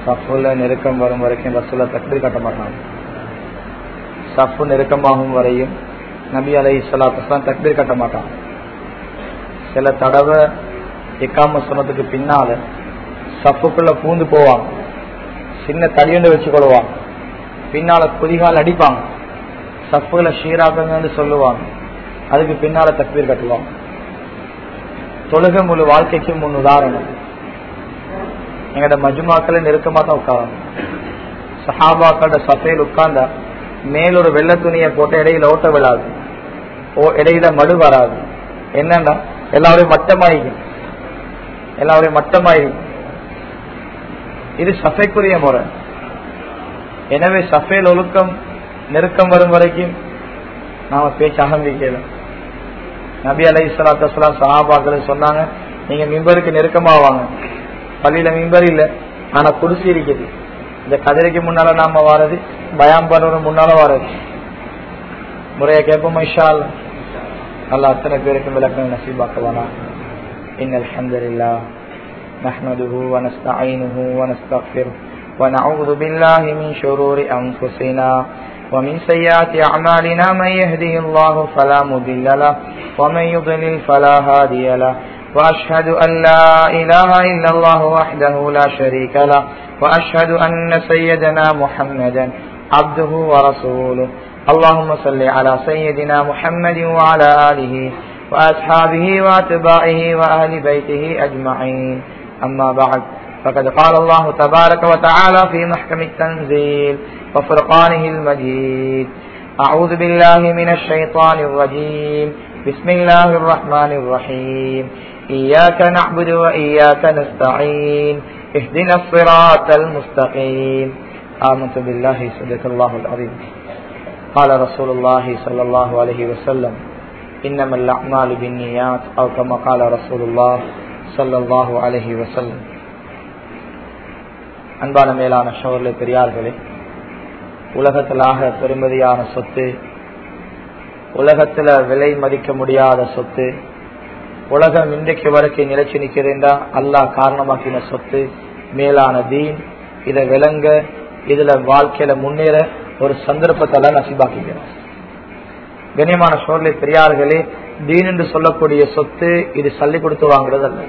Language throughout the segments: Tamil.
சஃபுல நெருக்கம் வரும் வரைக்கும் ரசூல தக்பீர் கட்ட மாட்டாங்க சஃபு நெருக்கமாகும் வரையும் நபி அலை சலாத்துலாம் தக்பீர் கட்ட மாட்டாங்க சில தடவை இக்காம சொன்னதுக்கு பின்னால சஃபுக்குள்ள பூந்து போவாங்க சின்ன தடியண்டு வச்சு கொள்வாங்க பின்னால குதிகால் அடிப்பாங்க சஃபுல ஷீராக்கங்கன்னு சொல்லுவாங்க அதுக்கு பின்னால தக்பீர் கட்டுவாங்க தொழுகை முழு வாழ்க்கைக்கு முன் உதாரணம் எங்கட மஜுமாக்களை நெருக்கமா தான் உட்காரணும் சஹாபாக்களோட சஃபையில் உட்கார்ந்தா மேல் ஒரு வெள்ளை துணியை போட்டு இடையில ஓட்ட விழாது ஓ இடையில மடு வராது என்னன்னா எல்லாரையும் மட்டமாயிக்கும் எல்லாரையும் மட்டமாயிக்கும் இது சஃபைக்குரிய முறை எனவே சஃபைல் ஒழுக்கம் நெருக்கம் வரும் வரைக்கும் நாம பேச்ச ஆரம்பிக்கல நபி அலை சலாத்தலாம் சஹாபாக்கள் சொன்னாங்க நீங்க மிம்பருக்கு நெருக்கமா வாங்க பள்ளியில மிம்பர் இல்ல ஆனா குடிசை இருக்குது இந்த கதிரைக்கு முன்னால நாம வாரது பயாம் பண்ணுறது முன்னால வாரது முறைய கேட்போம் இஷா அல்ல அத்தனை பேருக்கும் விளக்கம் நசீபாக்குவானா إن الحمد لله نحمده ونستعينه ونستغفره ونعوذ بالله من شرور أنفسنا ومن سيئات أعمالنا من يهده الله فلا مضل له ومن يضلل فلا هادي له وأشهد أن لا إله إلا الله وحده لا شريك له وأشهد أن سيدنا محمدا عبده ورسوله اللهم صل على سيدنا محمد وعلى آله وأصحابه وأتباعه وأهل بيته أجمعين أما بعد فقد قال الله تبارك وتعالى في محكم التنزيل وفرقانه المجيد أعوذ بالله من الشيطان الرجيم بسم الله الرحمن الرحيم إياك نعبد وإياك نستعين اهدنا الصراط المستقيم آمنت بالله صدق الله العظيم قال رسول الله صلى الله عليه وسلم إنما الأعمال بالنيات أو كما قال رسول الله صلى الله عليه وسلم அன்பான மேலான சோழர்களே பெரியார்களே உலகத்திலாக பெருமதியான சொத்து உலகத்துல விலை மதிக்க முடியாத சொத்து உலகம் இன்றைக்கு வரைக்கும் நிலைச்சு நிற்கிறேன்டா அல்லாஹ் காரணமாக்கின சொத்து மேலான தீன் இதை விளங்க இதுல வாழ்க்கையில முன்னேற ஒரு சந்தர்ப்பத்தை நசிபாக்குகிறோம் கண்ணியமான சோழலை பெரியார்களே தீன் என்று சொல்லக்கூடிய சொத்து இது சல்லி கொடுத்து வாங்குறது அல்ல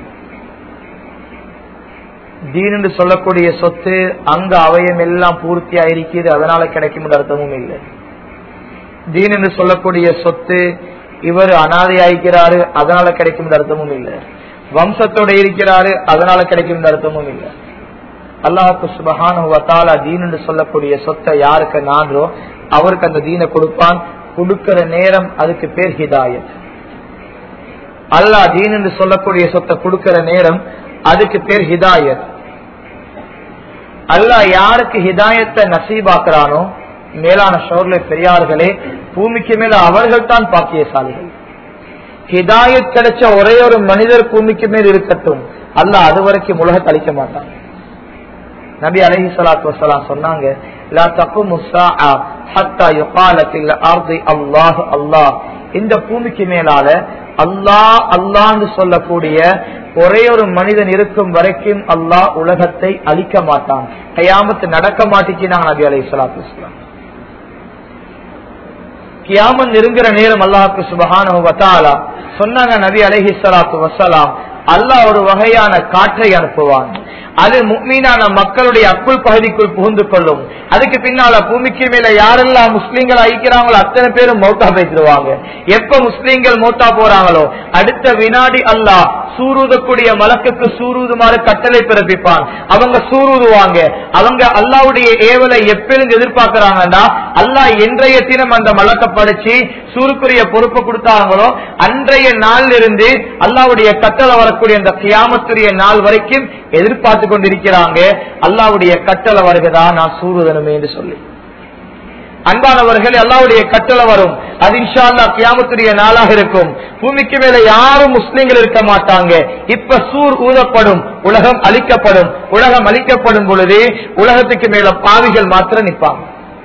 தீன் என்று சொல்லக்கூடிய சொத்து அங்க அவயம் எல்லாம் பூர்த்தியா இருக்குது அதனால கிடைக்கும் அர்த்தமும் இல்லை தீன் என்று சொல்லக்கூடிய சொத்து இவர் அனாதையாயிருக்கிறாரு அதனால கிடைக்கும் அர்த்தமும் இல்லை வம்சத்தோட இருக்கிறாரு அதனால கிடைக்கும் அர்த்தமும் இல்லை அல்லாஹுக்கு சுபகான தீன் என்று சொல்லக்கூடிய சொத்தை யாருக்கு நான்றோ அவருக்கு அந்த தீனை கொடுப்பான் கொடுக்கிற நேரம் அதுக்கு பேர் ஹிதாயத் அல்லாஹ் தீன் என்று சொல்லக்கூடிய சொத்தை கொடுக்கிற நேரம் அதுக்கு பேர் ஹிதாயத் அல்லாஹ் யாருக்கு ஹிதாயத்தை நசீபாக்குறானோ மேலான சோர்ல பெரியார்களே பூமிக்கு மேல அவர்கள் தான் பாக்கியசாலிகள் ஹிதாயத் கிடைச்ச ஒரே ஒரு மனிதர் பூமிக்கு மேல் இருக்கட்டும் அல்ல அது வரைக்கும் உலகத்தை அழிக்க மாட்டான் நபி அலஹி சலாத்து வசலாம் சொன்னாங்க இந்த பூமிக்கு மேலால அல்லாஹ் அல்லான்னு சொல்லக்கூடிய ஒரே ஒரு மனிதன் இருக்கும் வரைக்கும் அல்லாஹ் உலகத்தை அழிக்க மாட்டான் கையாமத்து நடக்க மாட்டேங்கிறாங்க நபி அலி சலாத்து வசலாம் கியாமன் நெருங்குற நேரம் அல்லாஹுக்கு சுபஹானு வத்தாலா சொன்னாங்க நபி அலஹி சலாத்து வசலாம் அல்லாஹ் ஒரு வகையான காற்றை அனுப்புவான் அது மீனான மக்களுடைய அக்குள் பகுதிக்குள் புகுந்து கொள்ளும் அதுக்கு பின்னால பூமிக்கு மேல யாரெல்லாம் முஸ்லீம்கள் அழிக்கிறாங்களோ அத்தனை பேரும் மௌத்தா பேசிடுவாங்க எப்ப முஸ்லீம்கள் மௌத்தா போறாங்களோ அடுத்த வினாடி அல்லாஹ் சூருதக்கூடிய மலக்குக்கு சூருதுமாறு கட்டளை பிறப்பிப்பான் அவங்க சூருதுவாங்க அவங்க அல்லாவுடைய ஏவலை எப்பெருந்து எதிர்பார்க்கிறாங்கன்னா அல்லாஹ் என்றைய தினம் அந்த மலக்க படிச்சு சூருக்குரிய பொறுப்பை கொடுத்தாங்களோ அன்றைய நாளில் இருந்து அல்லாவுடைய கட்டளை வரக்கூடிய அந்த கியாமத்துடைய நாள் வரைக்கும் எதிர்பார்த்து கொண்டிருக்கிறாங்க அல்லாவுடைய கட்டளை வருகிறதா நான் சூருதனுமே என்று சொல்லி அன்பானவர்கள் அல்லாவுடைய கட்டளை வரும் அது இன்ஷா அல்லா கியாமத்துடைய நாளாக இருக்கும் பூமிக்கு மேல யாரும் முஸ்லிம்கள் இருக்க மாட்டாங்க இப்ப சூர் ஊதப்படும் உலகம் அழிக்கப்படும் உலகம் அழிக்கப்படும் பொழுது உலகத்துக்கு மேல பாவிகள் மாத்திரம் நிற்பாங்க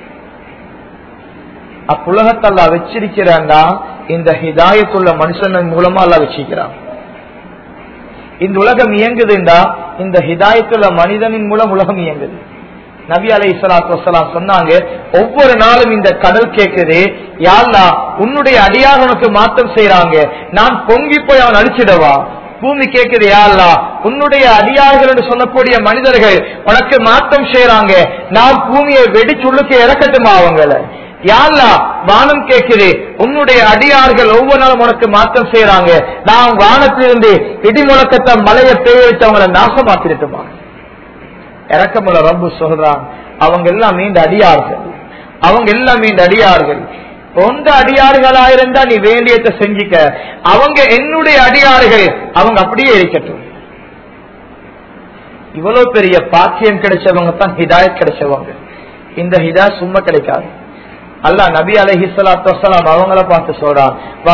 அப்புலகத்தை அல்லா வச்சிருக்கிறான்னா இந்த ஹிதாயத்துள்ள மனுஷன் மூலமா அல்லா வச்சிருக்கிறான் இந்த உலகம் இயங்குதுண்டா இந்த ஹிதாயத்துல மனிதனின் மூலம் உலகம் இயங்குது நபி அலை சலாத்து வசலாம் சொன்னாங்க ஒவ்வொரு நாளும் இந்த கடல் கேட்குது யாழ்லா உன்னுடைய அடியார் உனக்கு மாற்றம் செய்யறாங்க நான் பொங்கி போய் அவன் அழிச்சிடவா பூமி கேட்குது யாழ்லா உன்னுடைய அடியார்கள் என்று சொல்லக்கூடிய மனிதர்கள் உனக்கு மாற்றம் செய்யறாங்க நான் பூமியை வெடிச்சுள்ளுக்கு இறக்கட்டுமா அவங்கள யாழ்லா வானம் கேட்குது உன்னுடைய அடியார்கள் ஒவ்வொரு நாளும் உனக்கு மாற்றம் செய்யறாங்க நான் வானத்திலிருந்து இடி முழக்கத்தை மலையை பெய்ய வச்சு அவங்கள நாசமாக்கிட்டுமா இறக்கமுள்ள ரப்பு சொல்றான் அவங்க எல்லாம் மீண்ட அடியார்கள் அவங்க எல்லாம் மீண்ட அடியார்கள் சொந்த அடியார்களா இருந்தா நீ வேண்டியதை செஞ்சுக்க அவங்க என்னுடைய அடியார்கள் அவங்க அப்படியே இருக்கட்டும் இவ்வளவு பெரிய பாக்கியம் கிடைச்சவங்க தான் ஹிதாயத் கிடைச்சவங்க இந்த ஹிதாயத் சும்மா கிடைக்காது அல்லா நபி அலஹி சலாத்து வசலாம் அவங்கள பார்த்து சொல்றான்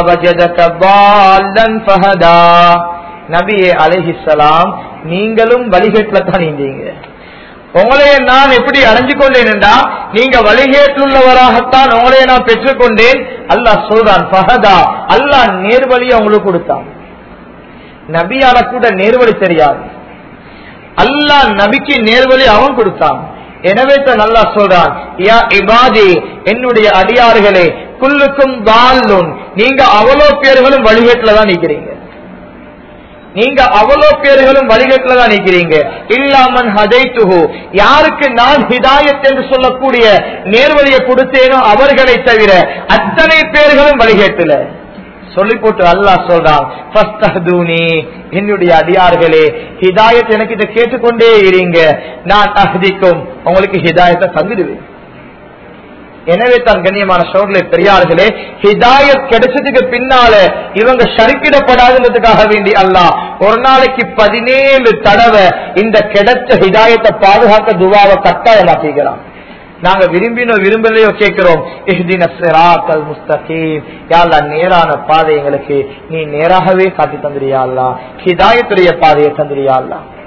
நபியே அலஹிசலாம் நீங்களும் வழிகேட்டுல தான் நீந்தீங்க உங்களைய நான் எப்படி அடைஞ்சு கொண்டேன் என்றா நீங்க வழிகேட்டுள்ளவராகத்தான் உங்களைய நான் பெற்றுக்கொண்டேன் அல்லாஹ் சொல்றான் ஃபஹதா அல்லாஹ் நேர்வழியை உங்களுக்கு கொடுத்தான் நபியால கூட நேர்வழி தெரியாது அல்லாஹ் நபிக்கு நேர்வழி அவன் கொடுத்தான் எனவே தான் நல்லா சொல்றான் யா இபாதி என்னுடைய அடியார்களே குல்லுக்கும் தாலும் நீங்க அவ்வளோ பேர்களும் வழிகேட்டுல தான் நிக்கிறீங்க நீங்க அவ்வளோ பேர்களும் வழிகட்டுல தான் நிற்கிறீங்க இல்லாமன் ஹதைத்துஹு யாருக்கு நான் ஹிதாயத் என்று சொல்லக்கூடிய நேர்வழியை கொடுத்தேனோ அவர்களை தவிர அத்தனை பேர்களும் வழிகேட்டுல சொல்லி போட்டு அல்லாஹ் சொல்றான் என்னுடைய அடியார்களே ஹிதாயத் எனக்கு இதை கேட்டுக்கொண்டே இருங்க நான் அஹதிக்கும் உங்களுக்கு ஹிதாயத்தை தந்துடுவேன் எனவே தான் கண்ணியமான சோழர்களே பெரியார்களே ஹிதாயத் கிடைச்சதுக்கு பின்னால இவங்க சரிக்கிடப்படாதுன்றதுக்காக வேண்டி அல்ல ஒரு நாளைக்கு பதினேழு தடவை இந்த கிடைச்ச ஹிதாயத்தை பாதுகாக்க துவாவை கட்டாயமாக்கிக்கிறான் நாங்க விரும்பினோ விரும்பலையோ கேட்கிறோம் நேரான பாதை எங்களுக்கு நீ நேராகவே காட்டி தந்திரியா ஹிதாயத்துடைய பாதையை தந்திரியா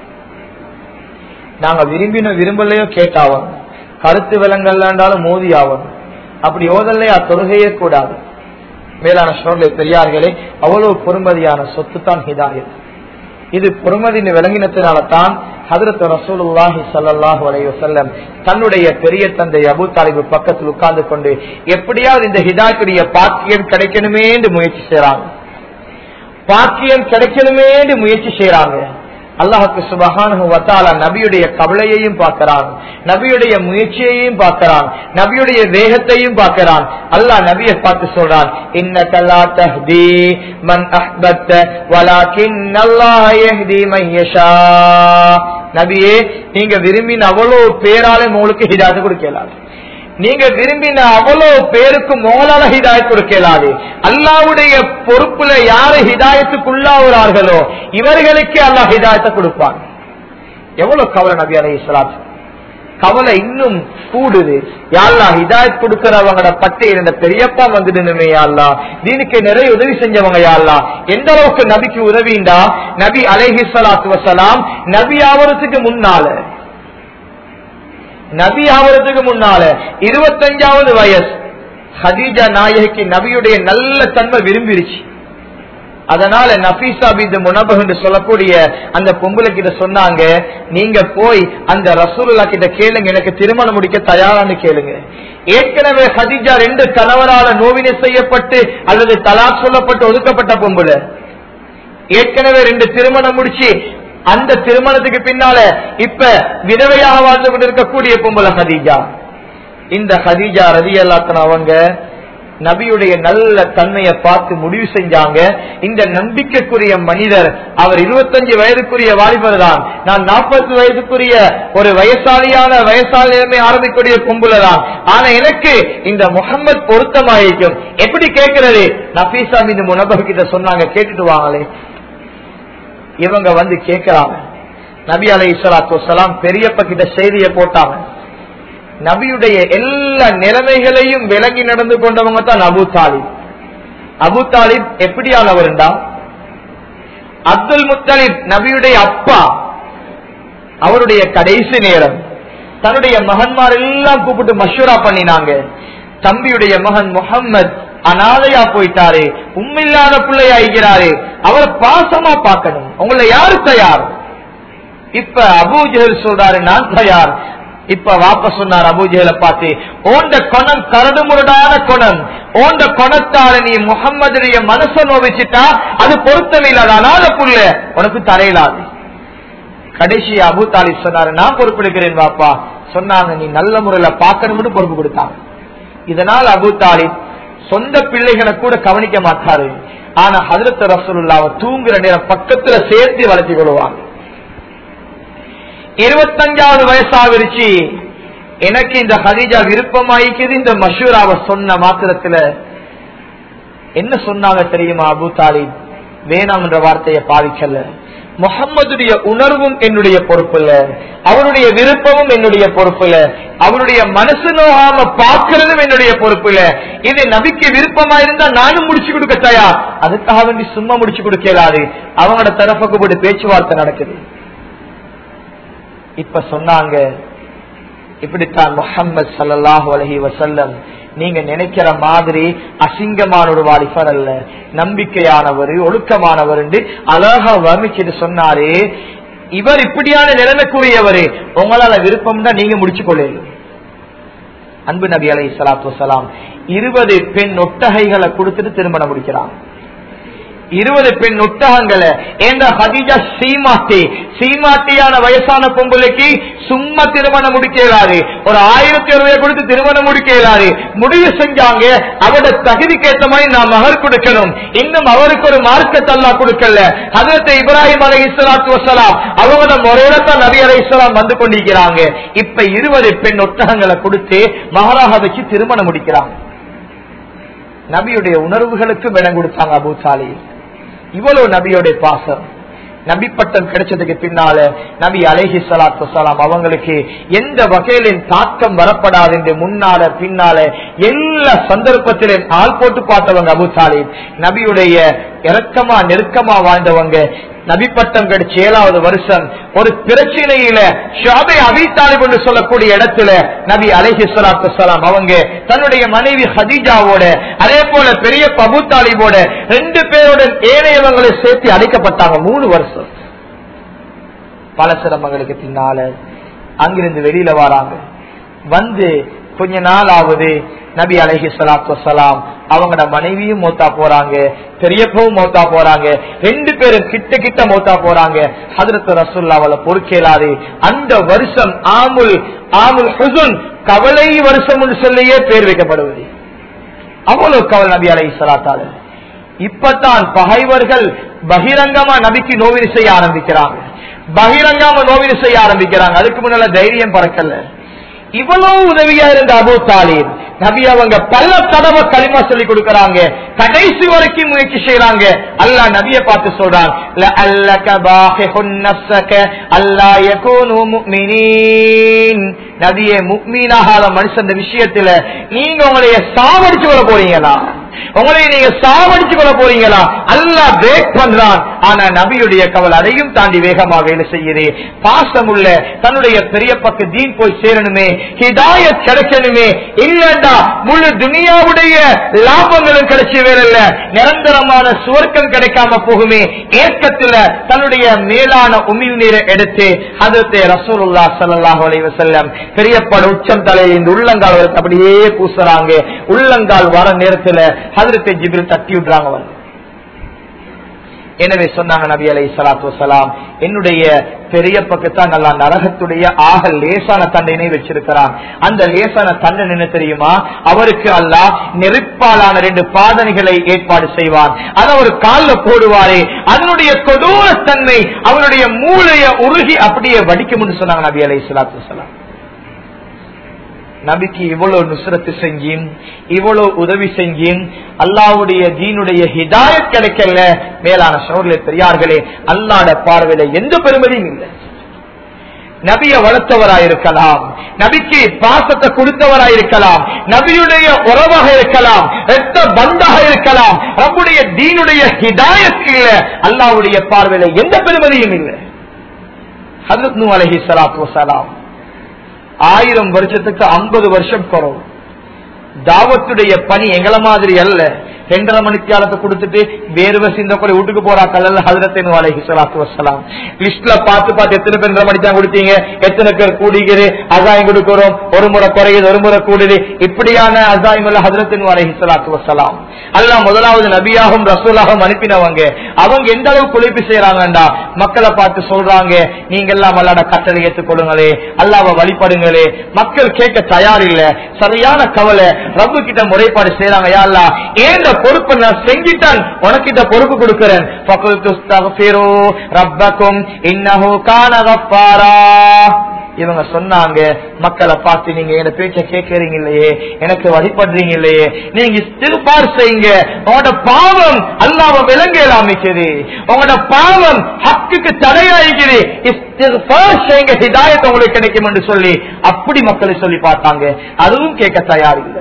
நாங்க விரும்பினோ விரும்பலையோ கேட்டாவும் கருத்து விலங்கல்லாண்டாலும் மோதி ஆகணும் அப்படி ஓதல்லையா தொழுகையே கூடாது மேலான சோழலை பெரியார்களே அவ்வளவு பொறுமதியான சொத்து தான் ஹிதாயத் இது பொறுமதியின் விளங்கினத்தினால தான் ஹதரத் ரசூலுல்லாஹி சல்லாஹு அலைவசல்லம் தன்னுடைய பெரிய தந்தை அபு தாலிபு பக்கத்தில் உட்கார்ந்து கொண்டு எப்படியாவது இந்த ஹிதாயத்துடைய பாக்கியம் கிடைக்கணுமே என்று முயற்சி செய்யறாங்க பாக்கியம் கிடைக்கணுமே என்று முயற்சி செய்யறாங்க அல்லாஹுக்கு சுபகானு வத்தாலா நபியுடைய கவலையையும் பார்க்கிறான் நபியுடைய முயற்சியையும் பார்க்கிறான் நபியுடைய வேகத்தையும் பார்க்கிறான் அல்லாஹ் நபியை பார்த்து சொல்றான் இன்னகல்லா தஹ்தி மன் அஹ்பத்த வலாக்கின் அல்லாஹ் யஹ்தி மன் யஷா நபியே நீங்க விரும்பின அவ்வளவு பேரால உங்களுக்கு ஹிதாயத்தை கொடுக்கலாம் நீங்க விரும்பின அவ்வளவு பேருக்கு மோலால ஹிதாயத் கொடுக்கலாது அல்லாவுடைய பொறுப்புல யாரு ஹிதாயத்துக்குள்ளாகிறார்களோ இவர்களுக்கே அல்லாஹ் ஹிதாயத்தை கொடுப்பான் எவ்வளவு கவலை நபி அலை இஸ்லாத் கவலை இன்னும் கூடுது யாழ்லா ஹிதாயத் கொடுக்கிறவங்களோட பட்டியல் இந்த பெரியப்பா வந்துடுமே யாழ்லா தீனுக்கு நிறைய உதவி செஞ்சவங்க யாழ்லா எந்த அளவுக்கு நபிக்கு உதவிண்டா நபி அலைஹி சலாத்து வசலாம் நபி ஆவரத்துக்கு முன்னால நபி ஆவறதுக்கு முன்னால இருபத்தஞ்சாவது வயசு ஹதீஜா நாயகிக்கு நபியுடைய நல்ல தன்மை விரும்பிருச்சு அதனால நபீசா பின் முனபக் என்று சொல்லக்கூடிய அந்த பொம்பளை கிட்ட சொன்னாங்க நீங்க போய் அந்த ரசூலுல்லா கிட்ட கேளுங்க எனக்கு திருமணம் முடிக்க தயாரான்னு கேளுங்க ஏற்கனவே ஹதீஜா ரெண்டு கணவரால நோவினை செய்யப்பட்டு அல்லது தலாக் சொல்லப்பட்டு ஒதுக்கப்பட்ட பொம்பளை ஏற்கனவே ரெண்டு திருமணம் முடிச்சு அந்த திருமணத்துக்கு பின்னால இப்ப விதவையாக வாழ்ந்து கொண்டிருக்கக்கூடிய பொம்பளை ஹதீஜா இந்த ஹதீஜா ரதி அல்லாத்தன அவங்க நபியுடைய நல்ல தன்மையை பார்த்து முடிவு செஞ்சாங்க இந்த நம்பிக்கைக்குரிய மனிதர் அவர் இருபத்தஞ்சு வயதுக்குரிய வாலிபர் தான் நான் நாற்பது வயதுக்குரிய ஒரு வயசாலியான வயசாலியமே ஆரம்பிக்கூடிய பொம்புல தான் ஆனா எனக்கு இந்த முகம்மது பொருத்தமாயிருக்கும் எப்படி கேட்கிறது நபீசா மீது முனபர் கிட்ட சொன்னாங்க கேட்டுட்டு வாங்களே இவங்க வந்து கேட்கிறாங்க நபி அலை இஸ்லாத்து வலாம் பெரியப்ப கிட்ட செய்தியை போட்டாங்க நபியுடைய எல்லா நிலைமைகளையும் விலகி நடந்து கொண்டவங்க தான் அபு தாலிப் அபு தாலிப் எப்படியானவர்டா அப்துல் முத்தலிப் நபியுடைய அப்பா அவருடைய கடைசி நேரம் தன்னுடைய மகன்மார் எல்லாம் கூப்பிட்டு மஷூரா பண்ணினாங்க தம்பியுடைய மகன் முகம்மது அனாதையா போயிட்டாரு உண்மையில்லாத பிள்ளையா இருக்கிறாரு அவரை பாசமா பார்க்கணும் உங்களை யாரு தயார் இப்ப அபூஜஹல் சொல்றாரு நான் தயார் இப்ப வாப்ப சொன்னார் அபூஜஹல பார்த்து ஓண்ட குணம் கரடுமுரடான குணம் ஓண்ட குணத்தால நீ முகம்மதுடைய மனசை நோவிச்சிட்டா அது பொருத்தமில்லாத அனாத புள்ள உனக்கு தரையிலாது கடைசி அபு தாலிப் சொன்னாரு நான் பொறுப்பெடுக்கிறேன் வாப்பா சொன்னாங்க நீ நல்ல முறையில பார்க்கணும்னு பொறுப்பு கொடுத்தாங்க இதனால் அபு தாலிப் சொந்த பிள்ளைகளை கூட கவனிக்க மாட்டாரு ஆனா ஹதரத் ரசூலுல்லாவை தூங்குற நேரம் பக்கத்துல சேர்த்து வளர்த்தி கொள்வாங்க இருபத்தஞ்சாவது வயசாவிருச்சு எனக்கு இந்த ஹதீஜா விருப்பமாயிக்குது இந்த மஷூராவை சொன்ன மாத்திரத்துல என்ன சொன்னாங்க தெரியுமா அபு தாலிப் வேணாம் என்ற வார்த்தையை பாவிக்கல முகம்மதுடைய உணர்வும் என்னுடைய பொறுப்புல அவருடைய விருப்பமும் என்னுடைய பொறுப்புல அவருடைய மனசு நோகாம பார்க்கறதும் என்னுடைய பொறுப்புல இது நபிக்கு விருப்பமா இருந்தா நானும் முடிச்சு கொடுக்க தயார் அதுக்காக வேண்டி சும்மா முடிச்சு கொடுக்கலாது அவங்களோட தரப்புக்கு போட்டு பேச்சுவார்த்தை நடக்குது இப்ப சொன்னாங்க இப்படித்தான் முகம்மது சல்லாஹூ அலஹி வசல்லம் நீங்க நினைக்கிற மாதிரி அசிங்கமான ஒரு வாலிபர் அல்ல நம்பிக்கையானவர் ஒழுக்கமானவர் என்று அழகா வர்ணிச்சுட்டு சொன்னாரு இவர் இப்படியான நிலைமைக்குரியவர் உங்களால விருப்பம் தான் நீங்க முடிச்சு கொள்ளணும் அன்பு நபி அலை சலாத்து வலாம் இருபது பெண் ஒட்டகைகளை கொடுத்துட்டு திருமணம் முடிக்கிறாங்க இருபது பெண் ஒட்டகங்களை என்ற ஹதிஜா சீமாட்டி சீமாட்டியான வயசான பொம்பளைக்கு சும்மா திருமணம் முடிக்கிறாரு ஒரு ஆயிரத்தி ரூபாய் கொடுத்து திருமணம் முடிக்கிறாரு முடிவு செஞ்சாங்க அவட தகுதிக்கு ஏற்ற மாதிரி நான் மகர் கொடுக்கணும் இன்னும் அவருக்கு ஒரு மார்க்கத்தை அல்லா கொடுக்கல அதற்கு இப்ராஹிம் அலை இஸ்லாத்து வசலாம் அவங்களோட முறையில தான் நபி அலை இஸ்லாம் வந்து கொண்டிருக்கிறாங்க இப்ப இருபது பெண் ஒட்டகங்களை கொடுத்து மகராக வச்சு திருமணம் முடிக்கிறாங்க நபியுடைய உணர்வுகளுக்கு இடம் கொடுத்தாங்க அபு சாலி இவ்வளவு நபியோட பாசம் நபி பட்டம் கிடைச்சதுக்கு பின்னால நபி அலேஹி சலாத்து சலாம் அவங்களுக்கு எந்த வகையிலும் தாக்கம் வரப்படாது என்று முன்னால பின்னால எல்லா சந்தர்ப்பத்திலும் ஆள் போட்டு பார்த்தவங்க அபு சாலிப் நபியுடைய இறக்கமா நெருக்கமா வாழ்ந்தவங்க நபி பட்டம் கிடைச்ச ஏழாவது வருஷம் ஒரு பிரச்சனையில ஷாபை அபித்தாலிப் என்று சொல்லக்கூடிய இடத்துல நபி அலஹி சலாத்து சலாம் அவங்க தன்னுடைய மனைவி ஹதீஜாவோட அதே போல பெரிய பபு தாலிபோட ரெண்டு பேரோட ஏனையவங்களை சேர்த்து அடைக்கப்பட்டாங்க மூணு வருஷம் பல சிரமங்களுக்கு பின்னால அங்கிருந்து வெளியில வராங்க வந்து கொஞ்ச நாள் ஆகுது நபி அலஹி சலாத்து வலாம் அவங்களோட மனைவியும் மௌத்தா போறாங்க பெரியப்பவும் மௌத்தா போறாங்க ரெண்டு பேரும் கிட்ட கிட்ட மௌத்தா போறாங்க ஹதரத் ரசுல்லாவல பொறுக்கேலாது அந்த வருஷம் ஆமுல் ஆமுல் ஹுசுன் கவலை வருஷம் சொல்லியே பேர் வைக்கப்படுவது அவ்வளவு கவல் நபி அலை சலாத்தால இப்பதான் பகைவர்கள் பகிரங்கமா நபிக்கு நோவினை செய்ய ஆரம்பிக்கிறாங்க பகிரங்கமா நோவினை செய்ய ஆரம்பிக்கிறாங்க அதுக்கு முன்னால தைரியம் பறக்கல இவ்வளவு உதவியா இருந்த அபு தாலிப் நபி அவங்க பல தடவை களிமா சொல்லி கொடுக்கறாங்க கடைசி வரைக்கும் முயற்சி செய்யறாங்க அல்லா நபிய பார்த்து சொல்றான் நபிய முக்மீனாகாத மனுஷன் விஷயத்துல நீங்க உங்களைய சாவடிச்சு கொள்ள போறீங்களா உங்களை நீங்க சாவடிச்சு கொள்ள போறீங்களா அல்லா பிரேக் பண்றான் ஆனா நபியுடைய கவல் அதையும் தாண்டி வேகமாக வேலை செய்யுது பாசமுள்ள தன்னுடைய பெரிய பக்க தீன் போய் சேரணுமே ஹிதாய கிடைக்கணுமே இல்லண்டா முழு துனியாவுடைய லாபங்களும் கிடைச்ச வேலை நிரந்தரமான சுவர்க்கம் கிடைக்காம போகுமே ஏற்கத்துல தன்னுடைய மேலான உமிழ் நீரை எடுத்து அதற்கு ரசூலுல்லா சல்லாஹ் அலைவசல்லம் பெரியப்பட உச்சம் தலையில் இந்த உள்ளங்கால் வரைக்கும் அப்படியே பூசுறாங்க உள்ளங்கால் வர நேரத்துல ஹதரத்தை ஜிபில் தட்டி விடுறாங்க வந்து எனவே சொன்னாங்க நபி அலை சலாத்து வசலாம் என்னுடைய பெரிய பக்கத்தான் நல்லா நரகத்துடைய ஆக லேசான தண்டனை வச்சிருக்கிறான் அந்த லேசான தண்டனை என்ன தெரியுமா அவருக்கு அல்லாஹ் நெருப்பாலான ரெண்டு பாதனைகளை ஏற்பாடு செய்வான் அதை ஒரு காலில் போடுவாரே அதனுடைய கொடூரத்தன்மை அவருடைய மூளைய உருகி அப்படியே வடிக்கும் சொன்னாங்க நபி அலை சலாத்து வசலாம் நபிக்கு இவ்வளவு நுசரத்து செஞ்சும் இவ்வளவு உதவி செஞ்சும் அல்லாவுடைய தீனுடைய ஹிதாயத் கிடைக்கல மேலான சோழர்களே பெரியார்களே அல்லாட பார்வையில எந்த பெருமதியும் இல்லை நபிய வளர்த்தவராயிருக்கலாம் நபிக்கு பாசத்தை கொடுத்தவராயிருக்கலாம் நபியுடைய உறவாக இருக்கலாம் ரத்த பந்தாக இருக்கலாம் நம்முடைய தீனுடைய ஹிதாயத் இல்ல அல்லாவுடைய பார்வையில எந்த பெருமதியும் இல்லை ஹசரத் நூ அலஹி சலாத்து வசலாம் ஆயிரம் வருஷத்துக்கு ஐம்பது வருஷம் குறவு தாவத்துடைய பணி எங்களை மாதிரி அல்ல ரெண்டரை மணித்தியாலத்தை கொடுத்துட்டு வேர்வை சிந்த கூட வீட்டுக்கு போறாக்கள் அல்ல ஹதரத்தின் அலைஹி ஸலாத்து வஸ்ஸலாம் லிஸ்ட்ல பார்த்து பார்த்து எத்தனை பேர் ரெண்டரை மணி தான் கொடுத்தீங்க எத்தனை பேர் கூடிக்குது அசாயம் கொடுக்கிறோம் ஒரு முறை குறையுது ஒரு முறை கூடுது இப்படியான அசாயம் உள்ள ஹதரத்தின் அலைஹி ஸலாத்து வஸ்ஸலாம் அல்லாஹ் முதலாவது நபியாகவும் ரசூலாகவும் அனுப்பினவங்க அவங்க எந்த அளவுக்கு உழைப்பு செய்யறாங்கடா மக்களை பார்த்து சொல்றாங்க நீங்க எல்லாம் அல்லாட கட்டளை ஏற்றுக்கொள்ளுங்களே அல்லாவை வழிபடுங்களே மக்கள் கேட்க தயார் இல்ல சரியான கவலை ரப்பு கிட்ட முறைப்பாடு செய்யறாங்க யா அல்லாஹ் ஏன் இந்த பொறுப்பை நான் செஞ்சிட்டான் உனக்கிட்ட பொறுப்பு கொடுக்கிறேன் ஃபகுல்து அஸ்தக்ஃபிரு ரப்பக்கும் இன்னஹு கான கஃபாரா இவங்க சொன்னாங்க மக்களை பார்த்து நீங்க என்ன பேச்ச கேட்கறீங்க இல்லையே எனக்கு வழிபடுறீங்க இல்லையே நீங்க இஸ்திக்பார் செய்யுங்க உங்களோட பாவம் அல்லாம விலங்கு அமைக்குது உங்களோட பாவம் ஹக்குக்கு தடையாயிக்குது இஸ்திக்பார் செய்யுங்க ஹிதாயத் உங்களுக்கு கிடைக்கும் என்று சொல்லி அப்படி மக்களை சொல்லி பார்த்தாங்க அதுவும் கேட்க தயார் இல்லை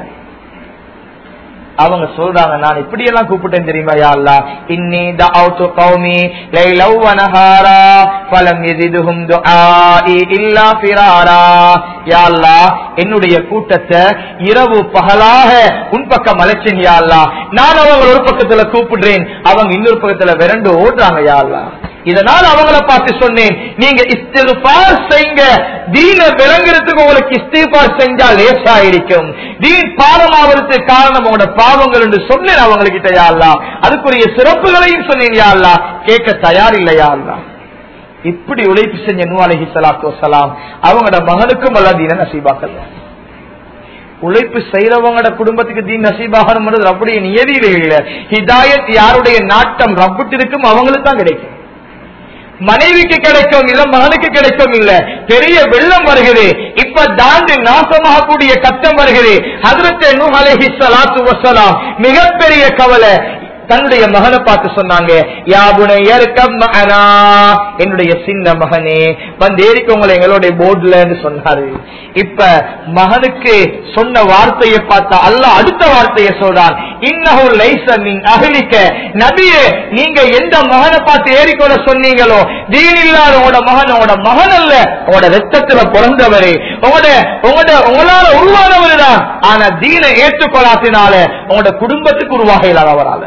அவங்க சொல்றாங்க நான் இப்படி எல்லாம் கூப்பிட்டேன் தெரியுமா யா அல்லாஹ் இன்னி தஅவுது கௌமி லைலவ் வ நஹாரா ஃபலம் யஸிதுஹும் துஆஇ இல்லா ஃபிராரா யா அல்லாஹ் என்னுடைய கூட்டத்தை இரவு பகலாக உன் பக்கம் அழைச்சேன் யா அல்லாஹ் நான் அவங்க ஒரு பக்கத்துல கூப்பிடுறேன் அவங்க இன்னொரு பக்கத்துல விரண்டு ஓடுறாங்க யா அல்லாஹ் இதனால் அவங்கள பார்த்து சொன்னேன் நீங்க இஸ்திஃபார் செய்யுங்க தீன விளங்குறதுக்கு உங்களுக்கு இஸ்திஃபார் செஞ்சா லேசா இருக்கும் தீன் பாவமாவதுக்கு காரணம் உங்களோட பாவங்கள் என்று சொன்னேன் அவங்ககிட்ட யாழ்லா அதுக்குரிய சிறப்புகளையும் சொன்னேன் யாழ்லா கேட்க தயார் இல்லையா அல்லா இப்படி உழைப்பு செஞ்ச நூ அலஹி சலாத்து வசலாம் அவங்களோட மகனுக்கும் அல்ல தீன நசீபாக்கல்ல உழைப்பு செய்யறவங்களோட குடும்பத்துக்கு தீன் நசீபாகணும் ரப்புடைய நியதியில இல்ல ஹிதாயத் யாருடைய நாட்டம் ரப்புட்டு இருக்கும் அவங்களுக்கு தான் கிடைக்கும் மனைவிக்கு கிடைக்கும் இல்ல மகனுக்கு கிடைக்கும் இல்ல பெரிய வெள்ளம் வருகிறது இப்ப தாண்டி நாசமாகக்கூடிய கட்டம் வருகிறது ஹதரத் நூ அலைஹி ஸலாத்து வஸலாம் மிகப்பெரிய கவலை தன்னுடைய மகனை பார்த்து சொன்னாங்க யாபுனை மகனா என்னுடைய சின்ன மகனே வந்து ஏறிக்கோங்கள எங்களுடைய போர்டுல சொன்னாரு இப்ப மகனுக்கு சொன்ன வார்த்தையை பார்த்தா அல்ல அடுத்த வார்த்தையை சொல்றான் இன்னஹுல் லைசமின் அகலிக்க நபியே நீங்க எந்த மகனை பார்த்து ஏறிக்கொள்ள சொன்னீங்களோ தீன் இல்லாத உங்களோட மகன் உங்களோட மகன் அல்ல உங்களோட ரத்தத்துல பிறந்தவரே உங்களோட உங்களோட உங்களால உருவானவர் தான் ஆனா தீனை ஏற்றுக்கொள்ளாத்தினால உங்களோட குடும்பத்துக்கு உருவாக இல்லாதவரால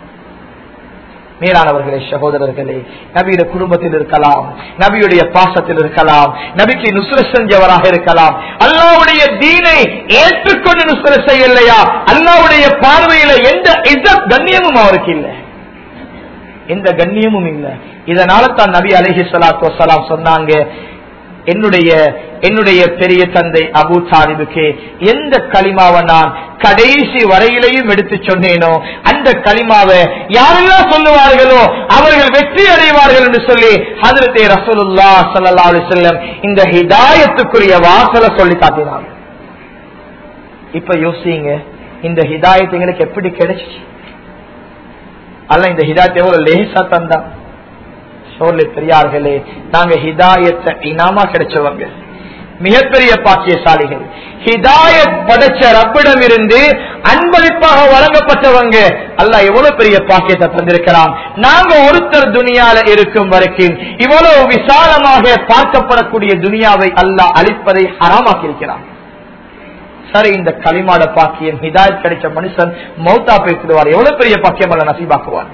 மேலானவர்களே சகோதரர்களே நபியுடைய குடும்பத்தில் இருக்கலாம் நபியுடைய பாசத்தில் இருக்கலாம் நபிக்கு நுசுர செஞ்சவராக இருக்கலாம் அல்லாவுடைய தீனை ஏற்றுக்கொண்டு நுசுர செய்யலையா அல்லாவுடைய பார்வையில எந்த இசத் கண்ணியமும் அவருக்கு இல்லை எந்த கண்ணியமும் இல்லை இதனால தான் நபி அலஹி சலாத்து வசலாம் சொன்னாங்க என்னுடைய என்னுடைய பெரிய தந்தை அபு தாலிபுக்கு எந்த களிமாவை நான் கடைசி வரையிலையும் எடுத்து சொன்னேனோ அந்த களிமாவை யாரெல்லாம் சொல்லுவார்களோ அவர்கள் வெற்றி அடைவார்கள் என்று சொல்லி ஹதரத்தே ரசூலுல்லா சல்லா அலி செல்லம் இந்த ஹிதாயத்துக்குரிய வாசலை சொல்லி காட்டினாங்க இப்ப யோசிங்க இந்த ஹிதாயத் எங்களுக்கு எப்படி கிடைச்சிச்சு அல்ல இந்த ஹிதாயத் எவ்வளவு லேசா தந்தா சொல்லு பெரியார்களே நாங்க ஹிதாயத்தை இனாமா கிடைச்சவங்க மிகப்பெரிய பாக்கியசாலிகள் ஹிதாயத் படைச்ச ரப்பிடம் இருந்து அன்பளிப்பாக வழங்கப்பட்டவங்க அல்ல எவ்வளவு பெரிய பாக்கியத்தை தந்திருக்கிறான் நாங்க ஒருத்தர் துனியால இருக்கும் வரைக்கும் இவ்வளவு விசாலமாக பார்க்கப்படக்கூடிய துனியாவை அல்லாஹ் அளிப்பதை ஹராமாக்கி இருக்கிறான் சரி இந்த களிமாட பாக்கியம் ஹிதாயத் கிடைச்ச மனுஷன் மௌத்தா பேசிடுவார் எவ்வளவு பெரிய பாக்கியம் அல்ல நசீபாக்குவார்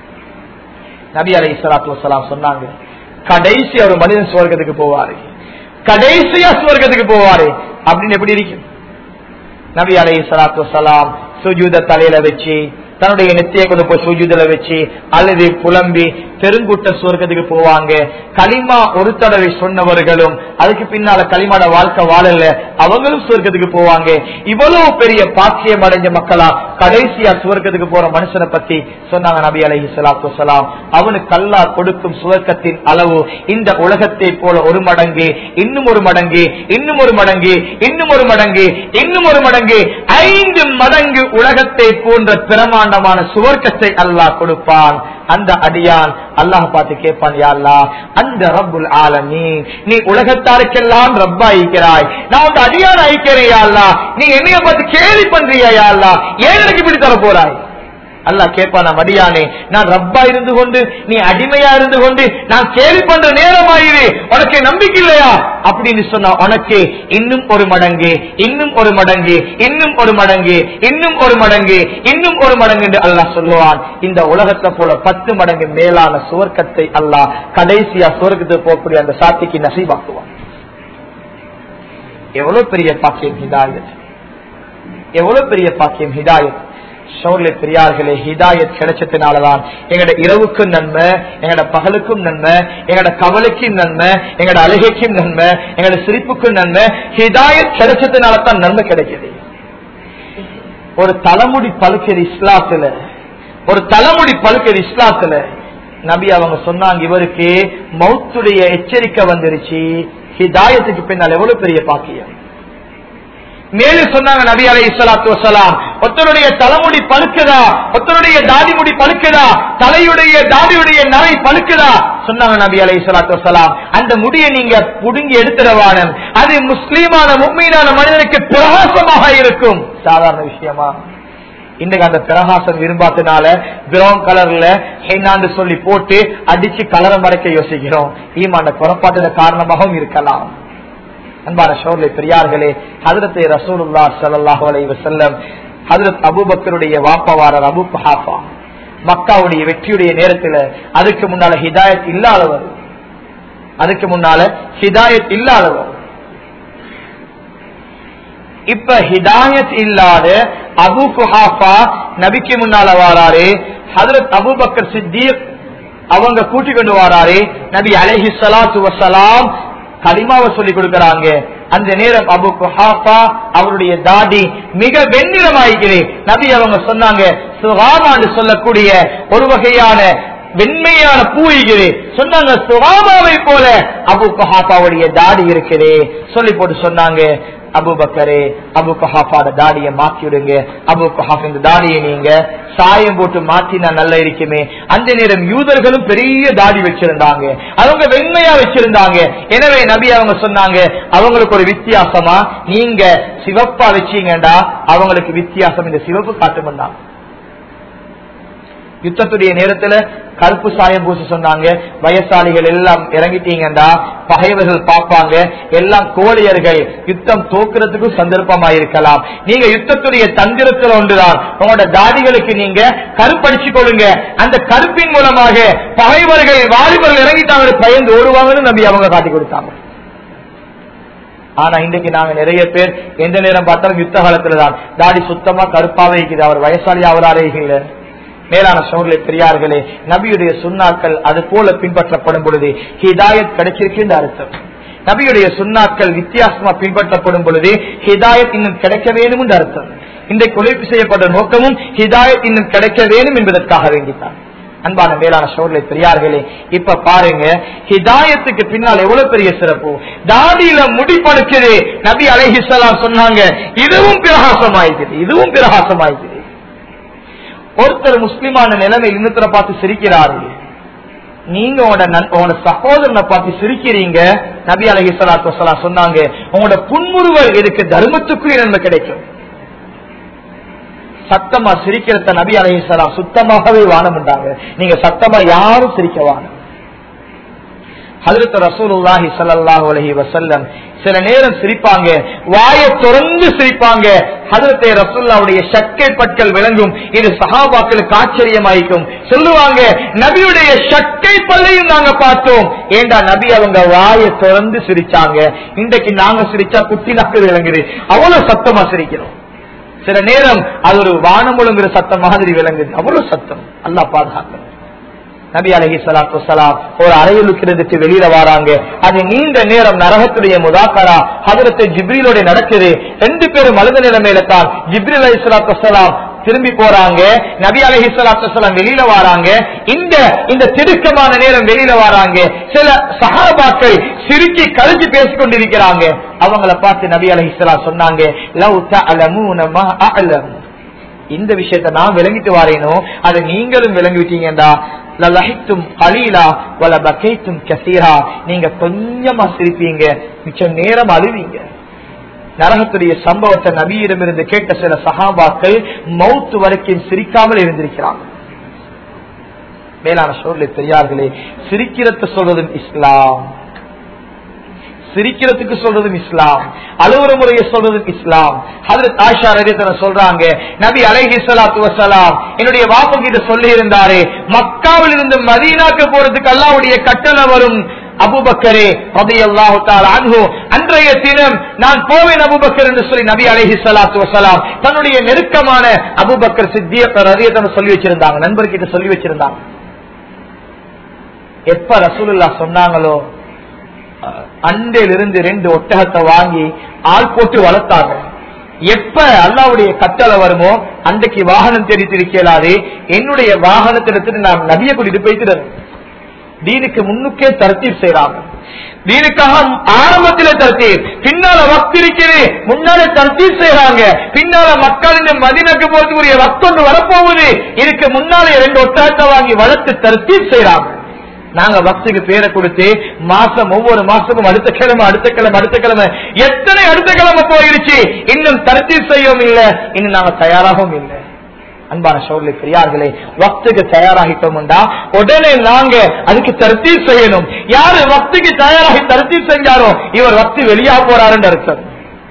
நபி அலை சலாத்து வசலாம் சொன்னாங்க கடைசி ஒரு மனிதன் சுவர்க்கத்துக்கு போவாரு கடைசியா சுவர்க்கத்துக்கு போவாரு அப்படின்னு எப்படி இருக்கும் நபி அலை சலாத்து வசலாம் சுஜூத தலையில வச்சு தன்னுடைய நெத்தியை கொண்டு போய் சுஜூதல வச்சு அல்லது புலம்பி பெருங்கூட்ட சுவர்க்கத்துக்கு போவாங்க களிமா ஒரு தடவை சொன்னவர்களும் அதுக்கு பின்னால களிமாட வாழ்க்கை வாழல அவங்களும் சுவர்க்கத்துக்கு போவாங்க இவ்வளவு பெரிய பாக்கியம் அடைஞ்ச மக்களா கடைசியா சுவர்க்கத்துக்கு போற மனுஷனை பத்தி சொன்னாங்க நபி அலஹி சலாத்து வலாம் அவனுக்கு அல்லா கொடுக்கும் சுவர்க்கத்தின் அளவு இந்த உலகத்தை போல ஒரு மடங்கு இன்னும் ஒரு மடங்கு இன்னும் ஒரு மடங்கு இன்னும் ஒரு மடங்கு இன்னும் ஒரு மடங்கு ஐந்து மடங்கு உலகத்தை போன்ற பிரமாண்டமான சுவர்க்கத்தை அல்லாஹ் கொடுப்பான் அந்த அடியான் அல்லாஹ் பார்த்து கேட்பான் யாழ்லா அந்த ரப்புல் ஆலமீ நீ உலகத்தாருக்கெல்லாம் ரப்பா ஐக்கிறாய் நான் உங்க அடியான் ஐக்கிறேன் யாழ்லா நீ என்னைய பார்த்து கேள்வி பண்றியா யாழ்லா ஏன் எனக்கு இப்படி தர போறாய் அல்லாஹ் கேட்பான மடியானே நான் ரப்பா இருந்து கொண்டு நீ அடிமையா இருந்து கொண்டு நான் கேள்வி பண்ற நேரமாயிரு உனக்கு நம்பிக்கை இல்லையா அப்படின்னு சொன்னா உனக்கு இன்னும் ஒரு மடங்கு இன்னும் ஒரு மடங்கு இன்னும் ஒரு மடங்கு இன்னும் ஒரு மடங்கு இன்னும் ஒரு மடங்கு என்று அல்லாஹ் சொல்லுவான் இந்த உலகத்தை போல பத்து மடங்கு மேலான சுவர்க்கத்தை அல்லாஹ் கடைசியா சுவர்க்கத்துக்கு போகக்கூடிய அந்த சாத்திக்கு நசீபாக்குவான் எவ்வளவு பெரிய பாக்கியம் ஹிதாயத் எவ்வளவு பெரிய பாக்கியம் ஹிதாயத் ஷோர்லே பெரியார்களே ஹிதாயத் கிடைச்சதுனாலதான் எங்கட இரவுக்கும் நன்மை எங்கட பகலுக்கும் நன்மை எங்கட கவலைக்கும் நன்மை எங்கட அழுகைக்கும் நன்மை எங்கட சிரிப்புக்கும் நன்மை ஹிதாயத் கிடைச்சதுனால தான் நன்மை கிடைக்குது ஒரு தலைமுடி பழுக்கிறது இஸ்லாத்துல ஒரு தலைமுடி பழுக்கிறது இஸ்லாத்துல நபி அவங்க சொன்னாங்க இவருக்கு மௌத்துடைய எச்சரிக்கை வந்துருச்சு ஹிதாயத்துக்கு பின்னால் எவ்வளவு பெரிய பாக்கியம் மேலும் சொன்னாங்க நபி அலை இஸ்லாத்து வசலாம் ஒருத்தருடைய தலைமுடி பழுக்குதா ஒருத்தருடைய தாடி முடி பழுக்குதா தலையுடைய தாடியுடைய நரை பழுக்குதா சொன்னாங்க நபி அலை இஸ்லாத்து வசலாம் அந்த முடியை நீங்க புடுங்கி எடுத்துடவானம் அது முஸ்லீமான முக்மீனான மனிதனுக்கு பிரகாசமாக இருக்கும் சாதாரண விஷயமா இன்னைக்கு அந்த பிரகாசம் விரும்பாதனால பிரவுன் கலர்ல ஹென்னாண்டு சொல்லி போட்டு அடிச்சு கலரை மறைக்க யோசிக்கிறோம் ஈமான குறப்பாட்டின காரணமாகவும் இருக்கலாம் அன்பான ஷோர்லை பெரியார்களே ஹதரத்தை ரசூலுல்லா சல்லாஹூ அலை வசல்லம் ஹதரத் அபுபக்கருடைய வாப்பவாரர் அபு ஹாஃபா மக்காவுடைய வெற்றியுடைய நேரத்துல அதுக்கு முன்னால ஹிதாயத் இல்லாதவர் அதுக்கு முன்னால ஹிதாயத் இல்லாதவர் இப்ப ஹிதாயத் இல்லாத அபு குஹாஃபா நபிக்கு முன்னால வாராரு ஹதரத் அபுபக்கர் சித்திக் அவங்க கூட்டி கொண்டு வாராரு நபி அலஹி சலாத்து வசலாம் கலிமாவை சொல்லி கொடுக்கறாங்க அந்த நேரம் அபு குஹாஃபா அவருடைய தாடி மிக வெண்ணிறமாயிருக்கிறேன் நபி அவங்க சொன்னாங்க சுகாமான்னு சொல்லக்கூடிய ஒரு வகையான வெண்மையான பூ இருக்கிறேன் சொன்னாங்க சுகாமாவை போல அபு குஹாஃபாவுடைய தாடி இருக்கிறே சொல்லி போட்டு சொன்னாங்க அபு பக்கரே அபு கஹாஃபாட தாடியை மாத்தி விடுங்க அபு கஹாஃப் இந்த தாடியை நீங்க சாயம் போட்டு மாத்தினா நல்லா இருக்குமே அந்த நேரம் யூதர்களும் பெரிய தாடி வச்சிருந்தாங்க அவங்க வெண்மையா வச்சிருந்தாங்க எனவே நபி அவங்க சொன்னாங்க அவங்களுக்கு ஒரு வித்தியாசமா நீங்க சிவப்பா வச்சீங்கடா அவங்களுக்கு வித்தியாசம் இந்த சிவப்பு காட்டுமெண்டாங்க யுத்தத்துடைய நேரத்துல கருப்பு சாயம் பூசி சொன்னாங்க வயசாளிகள் எல்லாம் இறங்கிட்டீங்கடா பகைவர்கள் பார்ப்பாங்க எல்லாம் கோழியர்கள் யுத்தம் தோக்குறதுக்கும் சந்தர்ப்பமா இருக்கலாம் நீங்க யுத்தத்துடைய தந்திரத்துல ஒன்றுதான் உங்களோட தாடிகளுக்கு நீங்க கருப்படிச்சு கொள்ளுங்க அந்த கருப்பின் மூலமாக பகைவர்கள் வாலிபர்கள் இறங்கிட்டாங்க பயந்து ஓடுவாங்கன்னு நம்பி அவங்க காட்டி கொடுத்தாங்க ஆனா இன்றைக்கு நாங்க நிறைய பேர் எந்த நேரம் பார்த்தாலும் யுத்த காலத்துலதான் தாடி சுத்தமா கருப்பாவே இருக்குது அவர் வயசாளி அவராரே இல்லை மேலான சோழலை பெரியார்களே நபியுடைய சுண்ணாக்கள் அது போல பின்பற்றப்படும் பொழுது ஹிதாயத் கிடைச்சிருக்கு அர்த்தம் நபியுடைய சுண்ணாக்கள் வித்தியாசமா பின்பற்றப்படும் பொழுது ஹிதாயத் இன்னும் கிடைக்க வேணும் என்று அர்த்தம் இன்றைக்கு உழைப்பு செய்யப்பட்ட நோக்கமும் ஹிதாயத் இன்னும் கிடைக்க வேணும் என்பதற்காக வேண்டித்தான் அன்பான மேலான சோழலை பெரியார்களே இப்ப பாருங்க ஹிதாயத்துக்கு பின்னால் எவ்வளவு பெரிய சிறப்பு தாடியில முடி படுக்குது நபி அலைஹிஸ்லாம் சொன்னாங்க இதுவும் பிரகாசமாயிருக்குது இதுவும் பிரகாசமாயிருக்குது ஒருத்தர் முஸ்லிமான நிலைமை இன்னொருத்தரை பார்த்து சிரிக்கிறாரு நீங்க உங்களோட சகோதரனை பார்த்து சிரிக்கிறீங்க நபி அலஹி சலாத்து வசலாம் சொன்னாங்க உங்களோட புன்முறுவல் இருக்கு தர்மத்துக்கும் நன்மை கிடைக்கும் சத்தமா சிரிக்கிறத நபி அலஹிசலாம் சுத்தமாகவே வானமுண்டாங்க நீங்க சத்தமா யாரும் சிரிக்க வானம் ஹதரத் ரசூலுல்லாஹி ஸல்லல்லாஹு அலைஹி வஸல்லம் சில நேரம் சிரிப்பாங்க வாயை திறந்து சிரிப்பாங்க ஹதரத்தே ரசூல்லாவுடைய சக்கை பற்கள் விளங்கும் இது சஹாபாக்களுக்கு ஆச்சரியமாயிக்கும் சொல்லுவாங்க நபியுடைய சக்கை பல்லையும் நாங்க பார்த்தோம் ஏண்டா நபி அவங்க வாயை திறந்து சிரிச்சாங்க இன்றைக்கு நாங்க சிரிச்சா குட்டி நக்கு விளங்குது அவ்வளவு சத்தமா சிரிக்கிறோம் சில நேரம் அது ஒரு வானமுழுங்கிற சத்தம் மாதிரி விளங்குது அவ்வளவு சத்தம் அல்லா பாதுகாக்கணும் நபி அலஹி சலாத்து சலாம் ஒரு அறையிலுக்கு இருந்துட்டு வெளியில வராங்க அது நீண்ட நேரம் நரகத்துடைய முதாக்கரா ஹதரத்து ஜிப்ரிலோட நடக்குது ரெண்டு பேரும் அழுத நிலைமையில தான் ஜிப்ரில் அலி சலாத்து சலாம் திரும்பி போறாங்க நபி அலஹி சலாத்து சலாம் வெளியில வராங்க இந்த இந்த திடுக்கமான நேரம் வெளியில வராங்க சில சகாபாக்கள் சிரிக்கி கழிச்சு பேசிக் கொண்டிருக்கிறாங்க அவங்கள பார்த்து நபி அலஹி சலாம் சொன்னாங்க லவ் தஅலமூன மா அஅலம் இந்த விஷயத்தை நான் விளங்கிட்டு வாரேனோ அதை நீங்களும் விளங்கிவிட்டீங்கடா லலஹித்தும் கலீலா வல பகைத்தும் கசீரா நீங்க கொஞ்சமா சிரிப்பீங்க மிச்ச நேரம் அழுவீங்க நரகத்துடைய சம்பவத்தை நபியிடமிருந்து கேட்ட சில சகாபாக்கள் மௌத்து வரைக்கும் சிரிக்காமல் இருந்திருக்கிறாங்க மேலான சோழலை பெரியார்களே சிரிக்கிறத சொல்றதும் இஸ்லாம் சிரிக்கிறதுக்கு சொல்றதும் இஸ்லாம் அலுவல முறையை சொல்றதும் இஸ்லாம் ஹதரத் ஆஷா ரதித்தன சொல்றாங்க நபி அலைஹி ஸலாத்து வஸலாம் என்னுடைய வாப்பா கிட்ட சொல்லி இருந்தாரு மக்காவில் இருந்து மதீனாக்கு போறதுக்கு அல்லாஹ்வுடைய கட்டளை வரும் அபுபக்கரே ரலியல்லாஹு தஆலா அன்ஹு அன்றைய தினம் நான் போவேன் அபுபக்கர் என்று சொல்லி நபி அலைஹி ஸலாத்து வஸலாம் தன்னுடைய நெருக்கமான அபுபக்கர் சித்தியக் ரலியல்லாஹு சொல்லி வச்சிருந்தாங்க நண்பர்கிட்ட சொல்லி வச்சிருந்தாங்க எப்ப ரசூலுல்லாஹ் சொன்னாங்களோ அண்டையிலிருந்து ரெண்டு ஒட்டகத்தை வாங்கி ஆள் போட்டு வளர்த்தாங்க எப்ப அல்லாவுடைய கட்டளை வருமோ அன்றைக்கு வாகனம் தெரிவித்திருக்கலாது என்னுடைய வாகனத்திடத்தில் நான் நபிய கூட்டிட்டு போயிட்டு தீனுக்கு முன்னுக்கே தரத்தீர் செய்யறாங்க தீனுக்காக ஆரம்பத்தில தரத்தீர் பின்னால வக்து இருக்குது முன்னாலே தரத்தீர் செய்யறாங்க பின்னால மக்கள் இந்த மதினக்கு போறதுக்குரிய வக்து ஒன்று வரப்போகுது இதுக்கு முன்னாலே ரெண்டு ஒட்டகத்தை வாங்கி வளர்த்து தரத்தீர் செய்யறாங்க நாங்க பக்திக்கு பேரை கொடுத்து மாசம் ஒவ்வொரு மாசமும் அடுத்த கிழமை அடுத்த கிழமை அடுத்த கிழமை எத்தனை அடுத்த கிழமை போயிருச்சு இன்னும் தரத்தீர் செய்யவும் இல்லை இன்னும் நாங்க தயாராகவும் இல்லை அன்பான சோழலை பெரியார்களே வக்துக்கு தயாராகிட்டோம்டா உடனே நாங்க அதுக்கு தரத்தீர் செய்யணும் யாரு வக்துக்கு தயாராகி தரத்தீர் செஞ்சாரோ இவர் வக்து வெளியா போறாருன்னு அர்த்தம்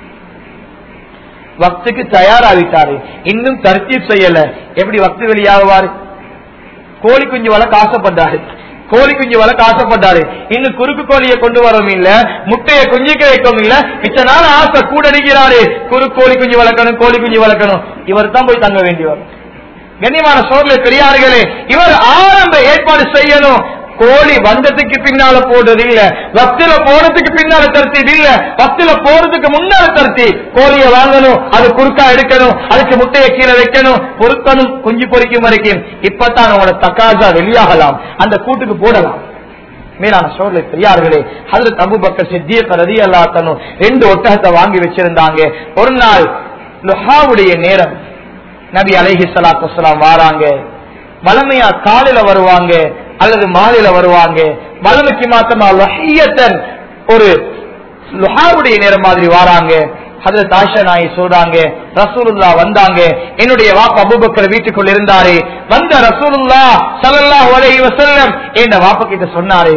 வக்துக்கு தயாராகிட்டாரு இன்னும் தரத்தீர் செய்யல எப்படி வக்து வெளியாகுவாரு கோழி குஞ்சு வளர்க்க ஆசைப்பட்டாரு கோழி குஞ்சு வளர்க்க ஆசைப்பட்டாரு இன்னும் குறுக்கு கோழியை கொண்டு வரவும் இல்ல முட்டையை குஞ்சிக்க வைக்கவும் இல்ல இத்தனை நாள் ஆசை கூட அடிக்கிறாரு குறு கோழி குஞ்சு வளர்க்கணும் கோழி குஞ்சு வளர்க்கணும் இவர் தான் போய் தங்க வேண்டியவர் கண்ணியமான சோழலை பெரியார்களே இவர் ஆரம்ப ஏற்பாடு செய்யணும் கோழி வந்ததுக்கு பின்னால போடுறது இல்ல வத்தில போறதுக்கு பின்னால தருத்தி இல்ல வத்தில போறதுக்கு முன்னால தருத்தி கோழிய வாங்கணும் அது குறுக்கா எடுக்கணும் அதுக்கு முட்டையை கீழே வைக்கணும் பொறுக்கணும் குஞ்சு பொறிக்கும் வரைக்கும் இப்பதான் அவங்களோட தக்காஜா வெளியாகலாம் அந்த கூட்டுக்கு போடலாம் மேலான சோழலை பெரியார்களே அதுல தபு பக்கர் சித்திய ரதி அல்லாத்தனும் ரெண்டு ஒட்டகத்தை வாங்கி வச்சிருந்தாங்க ஒரு நாள் லுஹாவுடைய நேரம் நபி அலைஹி சலாத்து வசலாம் வாராங்க வளமையா காலையில வருவாங்க அல்லது மாலையில வருவாங்க வளமைக்கு மாத்தமா லஹியத்தன் ஒரு லுஹாவுடைய நேரம் மாதிரி வாராங்க அதுல தாஷா நாய் சொல்றாங்க ரசூலுல்லா வந்தாங்க என்னுடைய வாப்பா அபூபக்கர் வீட்டுக்குள்ள இருந்தாரு வந்த ரசூலுல்லா சல்லல்லாஹு அலைஹி வஸல்லம் என் வாப்பா கிட்ட சொன்னாரு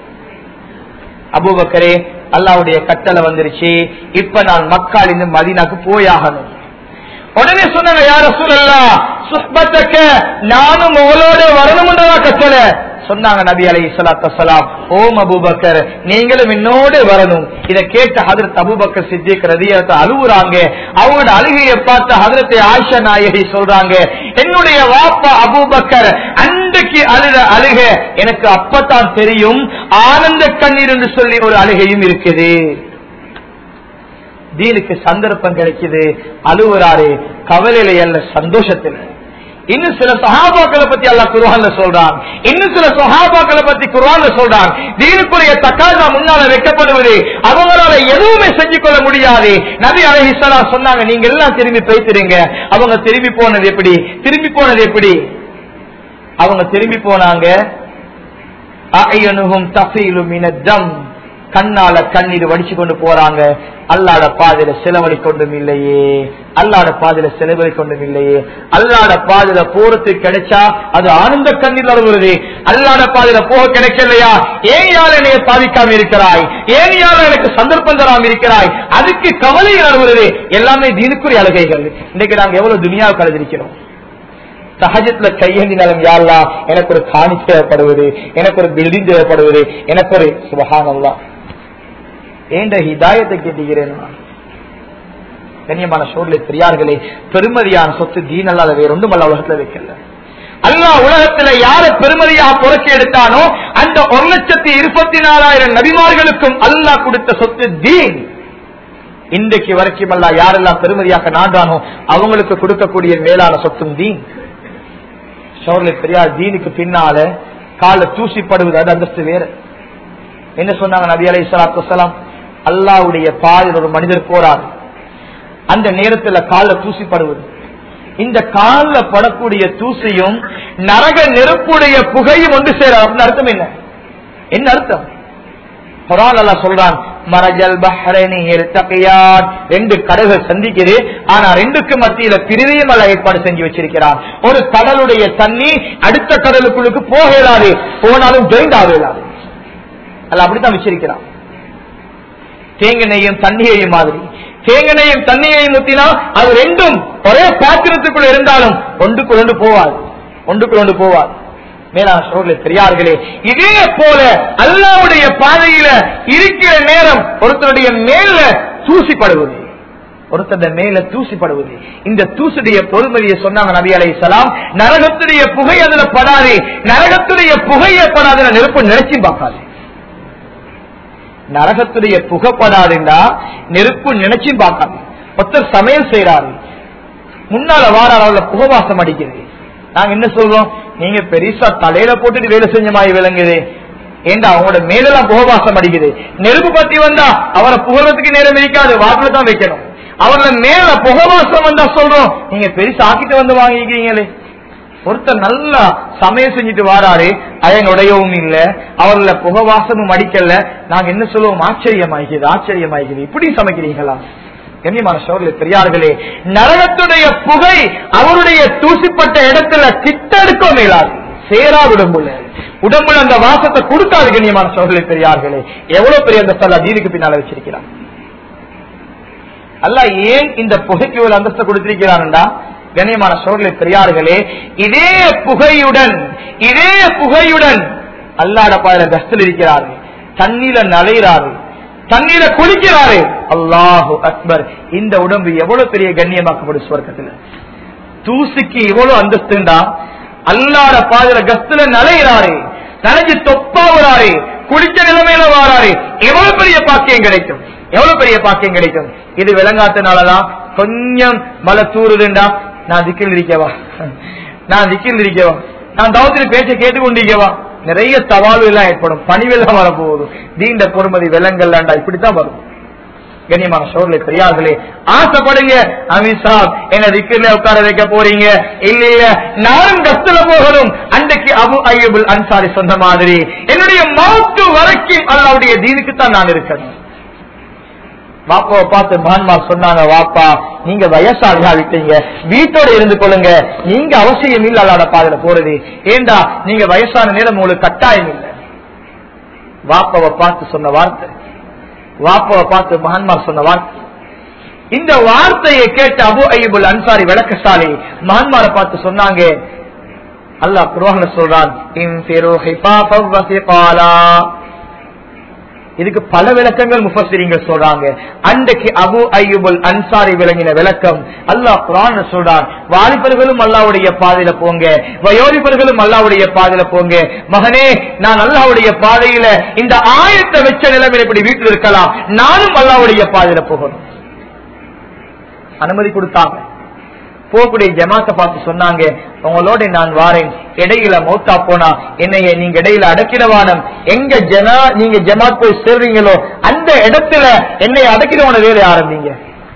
அபூபக்கரே அல்லாவுடைய கட்டளை வந்துருச்சு இப்ப நான் மக்கால் இருந்து மதீனாக்கு போயாகணும் உடனே சொன்னாங்க யார சூழல்லா சுஹ்பத்தக்க நானும் உங்களோட வரணும்ன்றதா கட்டளை சொன்னாங்க நபி அலை சலாத்தலாம் ஓம் அபூபக்கர் நீங்களும் என்னோடு வரணும் இதை கேட்ட ஹதரத் அபூபக்கர் சித்திக் ரதியத்தை அழுகுறாங்க அவங்களோட அழுகையை பார்த்து ஹதரத்தை ஆயிஷா நாயகி சொல்றாங்க என்னுடைய வாப்பா அபூபக்கர் அன்றைக்கு அழுத அழுக எனக்கு அப்பத்தான் தெரியும் ஆனந்த கண்ணீர் என்று சொல்லி ஒரு அழுகையும் இருக்குது தீனுக்கு சந்தர்ப்பம் கிடைக்குது அழுவுறாரு கவலையில அல்ல சந்தோஷத்தில் இன்னும் சில சஹாபாக்களை பத்தி அல்லா குருவான்ல சொல்றான் இன்னும் சில சஹாபாக்களை பத்தி குருவான்ல சொல்றான் தீனுக்குரிய தக்காஜா முன்னால வைக்கப்படுவது அவங்களால எதுவுமே செஞ்சு கொள்ள முடியாது நபி அலஹிசலா சொன்னாங்க நீங்க எல்லாம் திரும்பி பேசிடுங்க அவங்க திரும்பி போனது எப்படி திரும்பி போனது எப்படி அவங்க திரும்பி போனாங்க அயனுகும் தஃசீலும் இனத்தம் கண்ணால கண்ணீர் வடிச்சு கொண்டு போறாங்க அல்லாட பாதையில செலவழி கொண்டும் இல்லையே அல்லாட பாதையில செலவழி கொண்டும் இல்லையே அல்லாட பாதையில போறதுக்கு கிடைச்சா அது ஆனந்த கண்ணீர் வருகிறது அல்லாட பாதையில போக கிடைக்கலையா ஏன் யார் என்னைய பாதிக்காம இருக்கிறாய் ஏன் யார் எனக்கு சந்தர்ப்பம் தராம இருக்கிறாய் அதுக்கு கவலை வருகிறது எல்லாமே தீனுக்குரிய அழுகைகள் இன்னைக்கு நாங்க எவ்வளவு துணியாவை கலந்திருக்கிறோம் சகஜத்துல கையேந்தினாலும் யாருலா எனக்கு ஒரு காணி தேவைப்படுவது எனக்கு ஒரு பில்டிங் தேவைப்படுவது எனக்கு ஒரு சுபகானல்லா ஏண்ட ஹிதாயத்தை கேட்டுகிறேன் கண்ணியமான சோழலை பெரியார்களே பெருமதியான சொத்து தீன் அல்லாத வேற ஒன்றும் அல்ல உலகத்துல வைக்கல அல்லா உலகத்துல யார பெருமதியாக புறக்கி எடுத்தானோ அந்த ஒரு லட்சத்தி இருபத்தி நாலாயிரம் நபிமார்களுக்கும் அல்லாஹ் கொடுத்த சொத்து தீன் இன்றைக்கு வரைக்கும் அல்ல யாரெல்லாம் பெருமதியாக நான்றானோ அவங்களுக்கு கொடுக்கக்கூடிய மேலான சொத்தும் தீன் சோழலை பெரியார் தீனுக்கு பின்னால கால தூசிப்படுவது அது அந்தஸ்து வேற என்ன சொன்னாங்க நபி அலை சலாத்து வலாம் அல்லாவுடைய பாதையில் ஒரு மனிதர் போறார் அந்த நேரத்துல கால தூசிப்படுவது இந்த கால படக்கூடிய தூசியும் நரக நெருப்புடைய புகையும் ஒன்று சேர அப்படின்னு அர்த்தம் என்ன என்ன அர்த்தம் குரான் அல்லா சொல்றான் மரஜல் பஹ்ரைனி இல்தகியான் ரெண்டு கடல்கள் சந்திக்குது ஆனா ரெண்டுக்கு மத்தியில பிரிவையும் அல்ல ஏற்பாடு செஞ்சு வச்சிருக்கிறார் ஒரு கடலுடைய தண்ணி அடுத்த கடலுக்குள்ளுக்கு போக இயலாது போனாலும் ஜெயிண்ட் ஆக இயலாது அல்ல அப்படித்தான் வச்சிருக்கிறான் தேங்கனையும் தண்ணியையும் மாதிரி தேங்கனையும் தண்ணியையும் ஊத்தினா அது ரெண்டும் ஒரே பாத்திரத்துக்குள்ள இருந்தாலும் ஒன்றுக்குள் ஒன்று போவாது ஒன்றுக்குள் ஒன்று போவாது மேலான சோழர்களே பெரியார்களே இதே போல அல்லாவுடைய பாதையில இருக்கிற நேரம் ஒருத்தருடைய மேல தூசிப்படுவது ஒருத்தருடைய மேல தூசிப்படுவது இந்த தூசுடைய பொறுமதியை சொன்னாங்க நபி அலை சலாம் நரகத்துடைய புகை அதுல படாது நரகத்துடைய புகையே படாது நெருப்பு நினைச்சு பார்க்காது நரகத்துடைய புகைப்படாதுண்டா நெருப்பு நினைச்சு பார்க்காது ஒருத்தர் சமையல் செய்யறாரு முன்னால வாரார் அவள புகவாசம் அடிக்குது நாங்க என்ன சொல்றோம் நீங்க பெருசா தலையில போட்டுட்டு வேலை செஞ்ச மாதிரி விளங்குது ஏண்டா அவங்களோட மேலெல்லாம் புகவாசம் அடிக்குது நெருப்பு பத்தி வந்தா அவரை புகழத்துக்கு நேரம் இருக்காது வாக்குல தான் வைக்கணும் அவர்ல மேல புகவாசம் வந்தா சொல்றோம் நீங்க பெருசா ஆக்கிட்டு வந்து வாங்கிக்கிறீங்களே ஒருத்தர் நல்லா சமையல் செஞ்சுட்டு வாராரு அயனுடையவும் இல்ல அவர்ல புகவாசமும் அடிக்கல நாங்க என்ன சொல்லுவோம் ஆச்சரியமாய்க்குது ஆச்சரியமாய்க்குது இப்படி சமைக்கிறீங்களா கண்ணியமான சோழர்களே பெரியார்களே நரகத்துடைய புகை அவருடைய தூசிப்பட்ட இடத்துல கிட்டெடுக்க மேலாது சேரா உடம்புல உடம்புல அந்த வாசத்தை கொடுக்காது கண்ணியமான சோழர்களே பெரியார்களே எவ்வளவு பெரிய அந்த சொல்ல தீனுக்கு பின்னால வச்சிருக்கிறான் அல்ல ஏன் இந்த புகைக்கு ஒரு அந்தஸ்தை கொடுத்திருக்கிறான்டா கண்ணியமான சோழர்களே பெரியார்களே இதே புகையுடன் இதே புகையுடன் அல்லாட பாயில கஸ்தில் இருக்கிறார்கள் தண்ணீர நலைகிறார்கள் தண்ணீர குளிக்கிறாரு அல்லாஹு அக்பர் இந்த உடம்பு எவ்வளவு பெரிய கண்ணியமாக்கப்படும் சுவர்க்கத்துல தூசிக்கு எவ்வளவு அந்தஸ்துண்டா அல்லாட பாதிர கஸ்துல நலைகிறாரு நனைஞ்சு தொப்பாவுறாரு குளிச்ச நிலைமையில வாராரு எவ்வளவு பெரிய பாக்கியம் கிடைக்கும் எவ்வளவு பெரிய பாக்கியம் கிடைக்கும் இது விளங்காத்தனாலதான் கொஞ்சம் மலை தூருதுண்டா நான் திக்கில் இருக்கவா நான் திக்கில் இருக்கவா நான் தவத்தில் பேச்சை கேட்டுக்கொண்டிருக்கவா நிறைய சவால் எல்லாம் ஏற்படும் பணிவெல்லாம் வரப்போகுது தீண்ட பொறுமதி வெள்ளங்கள்லாண்டா இப்படித்தான் வரும் கண்ணியமான சோழர்களே பெரியார்களே ஆசைப்படுங்க அமித் சாப் என்ன திக்கில உட்கார வைக்க போறீங்க இல்ல இல்ல நானும் கஸ்துல போகணும் அன்றைக்கு அபு ஐயபுல் அன்சாரி சொன்ன மாதிரி என்னுடைய மௌத்து வரைக்கும் அல்லாவுடைய தீனுக்கு தான் நான் இருக்கணும் வாப்பாவை பார்த்து மகான்மார் சொன்னாங்க வாப்பா நீங்க வயசாளியா விட்டீங்க வீட்டோட இருந்து கொள்ளுங்க நீங்க அவசியம் இல்ல அல்லாட பாதையில போறது ஏண்டா நீங்க வயசான நேரம் உங்களுக்கு கட்டாயம் இல்லை வாப்பாவை பார்த்து சொன்ன வார்த்தை வாப்பாவை பார்த்து மகான்மார் சொன்ன வார்த்தை இந்த வார்த்தையை கேட்ட அபு ஐயபுல் அன்சாரி விளக்கசாலி மகான்மாரை பார்த்து சொன்னாங்க அல்லாஹ் குர்ஆன்ல சொல்றான் இன்ஃபிரு ஹிஃபாஃபவ் வஸிகாலா இதுக்கு பல விளக்கங்கள் முஃபஸ்ஸிரீங்க சொல்றாங்க அன்றைக்கு அபு ஐயுபுல் அன்சாரி விளங்கின விளக்கம் அல்லாஹ் குரான் சொல்றான் வாலிபர்களும் அல்லாவுடைய பாதையில போங்க வயோதிபர்களும் அல்லாவுடைய பாதையில போங்க மகனே நான் அல்லாவுடைய பாதையில இந்த ஆயத்தை வச்ச நிலைமையில இப்படி வீட்டில் இருக்கலாம் நானும் அல்லாவுடைய பாதையில போகணும் அனுமதி கொடுத்தாங்க போகக்கூடிய ஜமாத்தை பார்த்து சொன்னாங்க உங்களோட நான் வாரேன் இடையில மௌத்தா போனா என்னைய நீங்க இடையில அடக்கிடவானம் எங்க ஜனா நீங்க ஜமாத் போய் சேர்றீங்களோ அந்த இடத்துல என்னை அடக்கிடவான வேலை ஆரம்பிங்க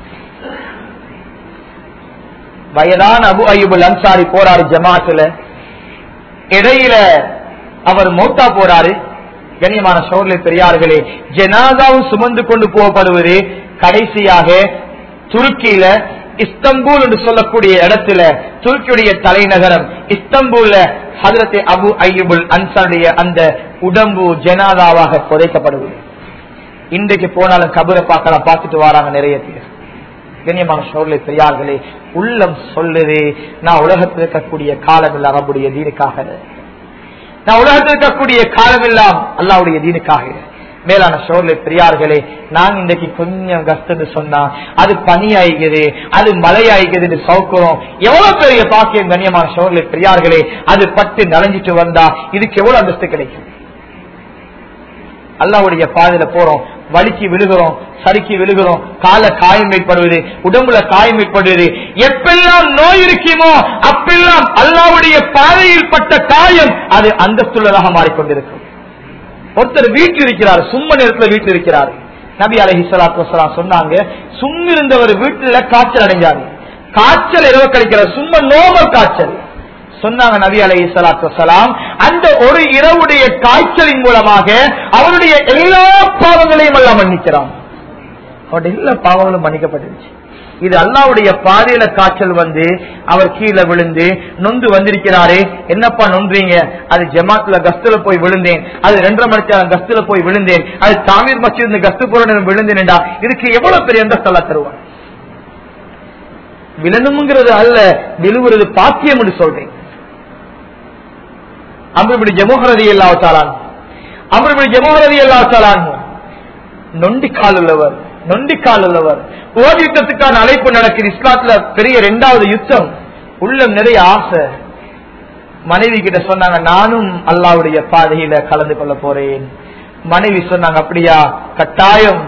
வயதான அபு ஐயுபுல் அன்சாரி போறாரு ஜமாத்துல இடையில அவர் மௌத்தா போறாரு கண்ணியமான சோழலை பெரியார்களே ஜனாதாவும் சுமந்து கொண்டு போகப்படுவது கடைசியாக துருக்கியில இஸ்தம்பூல் என்று சொல்லக்கூடிய இடத்துல துருக்கியுடைய தலைநகரம் இஸ்தம்பூல்ல ஹதரத்தை அபு ஐயுபுல் அன்சாருடைய அந்த உடம்பு ஜனாதாவாக புதைக்கப்படுவது இன்றைக்கு போனாலும் கபரை பார்க்கலாம் பார்த்துட்டு வராங்க நிறைய பேர் கண்ணியமான சோழலை பெரியார்களே உள்ளம் சொல்லுது நான் உலகத்தில் இருக்கக்கூடிய காலம் இல்ல அரபுடைய தீனுக்காக நான் உலகத்தில் இருக்கக்கூடிய காலம் எல்லாம் அல்லாவுடைய தீனுக்காக மேலான சோழலை பெரியார்களே நான் இன்றைக்கு கொஞ்சம் கஷ்டம்னு சொன்னா அது பனி ஆயிக்குது அது மழை ஆயிக்குதுன்னு சவுக்கிறோம் எவ்வளவு பெரிய பாக்கியம் கண்ணியமான சோழலை பெரியார்களே அது பட்டு நனைஞ்சிட்டு வந்தா இதுக்கு எவ்வளவு அந்தஸ்து கிடைக்கும் அல்லாவுடைய பாதையில போறோம் வலிக்கு விழுகிறோம் சறுக்கி விழுகிறோம் கால காயம் ஏற்படுவது உடம்புல காயம் ஏற்படுவது எப்பெல்லாம் நோய் இருக்குமோ அப்பெல்லாம் அல்லாவுடைய பாதையில் பட்ட காயம் அது அந்தஸ்துள்ளதாக மாறிக்கொண்டிருக்கும் ஒருத்தர் வீட்டில் இருக்கிறார் சும்ம நேரத்துல வீட்டில் இருக்கிறார் நபி அலஹி சலாத்து வசலாம் சொன்னாங்க சும்மிருந்தவர் வீட்டுல காய்ச்சல் அடைஞ்சாரு காய்ச்சல் இரவு கழிக்கிறார் சும்மா நோமல் காய்ச்சல் சொன்னாங்க நபி அலை சலாத்து அந்த ஒரு இரவுடைய காய்ச்சலின் மூலமாக அவருடைய எல்லா பாவங்களையும் எல்லாம் மன்னிக்கிறான் அவருடைய எல்லா பாவங்களும் மன்னிக்கப்பட்டுருச்சு இது அல்லாவுடைய பாதையில காய்ச்சல் வந்து அவர் கீழே விழுந்து நொந்து வந்திருக்கிறாரே என்னப்பா நொன்றீங்க அது ஜமாத்துல கஸ்துல போய் விழுந்தேன் அது ரெண்டரை மணிக்கு கஸ்துல போய் விழுந்தேன் அது தாமீர் மச்சிருந்து கஸ்து போற விழுந்தேன்டா இதுக்கு எவ்வளவு பெரிய எந்த தலா தருவான் விழணுங்கிறது அல்ல விழுவுறது பாக்கியம் என்று சொல்றேன் அம்புபடி ஜமோகரதி எல்லாத்தாலான் அம்புபடி ஜமோகரதி எல்லாத்தாலான் நொண்டிக்கால் உள்ளவர் நொண்டிக்கால் உள்ளவர் போர் யுத்தத்துக்கான அழைப்பு நடக்குது இஸ்லாத்துல பெரிய இரண்டாவது யுத்தம் உள்ளம் நிறைய ஆசை மனைவி கிட்ட சொன்னாங்க நானும் அல்லாவுடைய பாதையில கலந்து கொள்ள போறேன் மனைவி சொன்னாங்க அப்படியா கட்டாயம்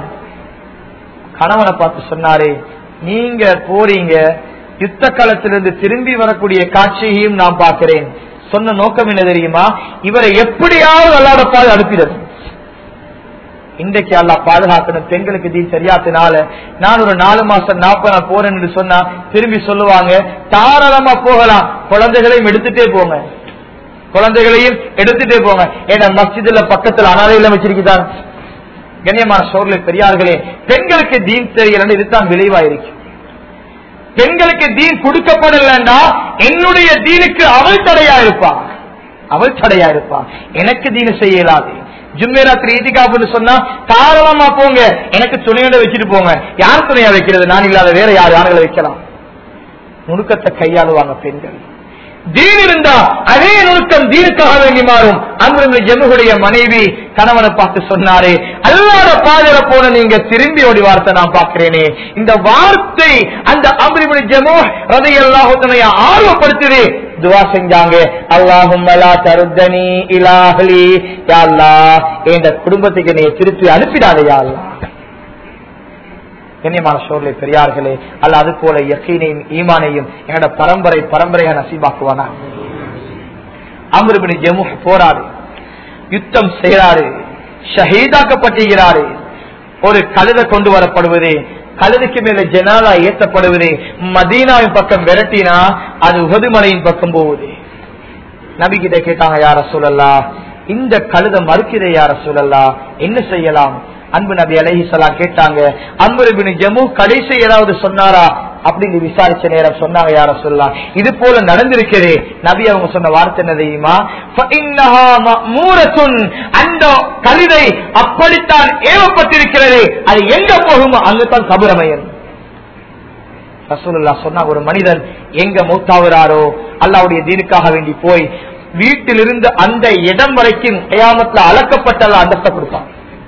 கணவனை பார்த்து சொன்னாரே நீங்க போறீங்க யுத்த காலத்திலிருந்து திரும்பி வரக்கூடிய காட்சியையும் நான் பார்க்கிறேன் சொன்ன நோக்கம் என்ன தெரியுமா இவரை எப்படியாவது அல்லாட பாதை அனுப்பிடணும் இன்றைக்கு அல்லா பாதுகாக்கணும் பெண்களுக்கு தீ தெரியாதனால நான் ஒரு நாலு மாசம் நாற்பது நாள் போறேன் என்று சொன்னா திரும்பி சொல்லுவாங்க தாராளமா போகலாம் குழந்தைகளையும் எடுத்துட்டே போங்க குழந்தைகளையும் எடுத்துட்டே போங்க ஏன்னா மஸ்ஜிதுல பக்கத்துல அனாதையில வச்சிருக்கிறாங்க கண்ணியமான சோர்ல பெரியார்களே பெண்களுக்கு தீன் தெரியலன்னு இதுதான் விளைவாயிருக்கு பெண்களுக்கு தீன் கொடுக்கப்படலன்னா என்னுடைய தீனுக்கு அவள் தடையா இருப்பா அவள் தடையா இருப்பா எனக்கு தீனு செய்ய இயலாது ஜும்மேராத்திரி ஈதிகாப்புன்னு சொன்னா தாராளமா போங்க எனக்கு துணையோட வச்சுட்டு போங்க யார் துணையா வைக்கிறது நான் இல்லாத வேற யார் யார்களை வைக்கலாம் நுணுக்கத்தை கையாளுவாங்க பெண்கள் தீன் இருந்தா அதே நுணுக்கம் தீனுக்காக வேண்டி மாறும் அன்பு ஜெமுடைய மனைவி கணவனை பார்த்து சொன்னாரே அல்லாத பாதையில போன நீங்க திரும்பி ஓடி வார்த்தை நான் பார்க்கிறேனே இந்த வார்த்தை அந்த அம்ரிபுடி ஜெமு ரதை எல்லாத்தைய ஆர்வப்படுத்துது துவா செஞ்சாங்க அல்லாஹும் தருத்தனி இலாஹலி யாழ்லா என்ற குடும்பத்துக்கு நீ திருப்பி அனுப்பிடாதே யாழ்லா கண்ணியமான சோர்லை பெரியார்களே அல்ல அது போல யக்கீனையும் ஈமானையும் என்னோட பரம்பரை பரம்பரையா நசீபாக்குவானா அமிர்பினி ஜம்மு போராடு யுத்தம் செய்யறாரு ஷஹீதாக்கப்பட்டிருக்கிறாரு ஒரு கழுத கொண்டு வரப்படுவது கழுதுக்கு மேல ஜனாலா ஏற்றப்படுவது மதீனாவின் பக்கம் விரட்டினா அது உகதுமலையின் பக்கம் போகுது நபி கிட்ட கேட்டாங்க யார சொல்லலா இந்த கழுத மறுக்கிறே யார சொல்லலா என்ன செய்யலாம் அன்பு நபி அலஹிசலா கேட்டாங்க அன்பு ஜம்மு கடைசி ஏதாவது சொன்னாரா அப்படின்னு விசாரிச்ச நேரம் சொன்னாங்க யார சொல்லலாம் இது போல நடந்திருக்கிறே நபி அவங்க சொன்ன வார்த்தை என்ன தெரியுமா அந்த கவிதை அப்படித்தான் ஏவப்பட்டிருக்கிறது அது எங்க போகுமோ அங்குதான் கபுரமையன் ரசூலுல்லா சொன்னா ஒரு மனிதன் எங்க மூத்தாகிறாரோ அல்லாவுடைய தீனுக்காக வேண்டி போய் வீட்டிலிருந்து அந்த இடம் வரைக்கும் கயாமத்துல அளக்கப்பட்ட அந்தஸ்தை கொடுப்பான்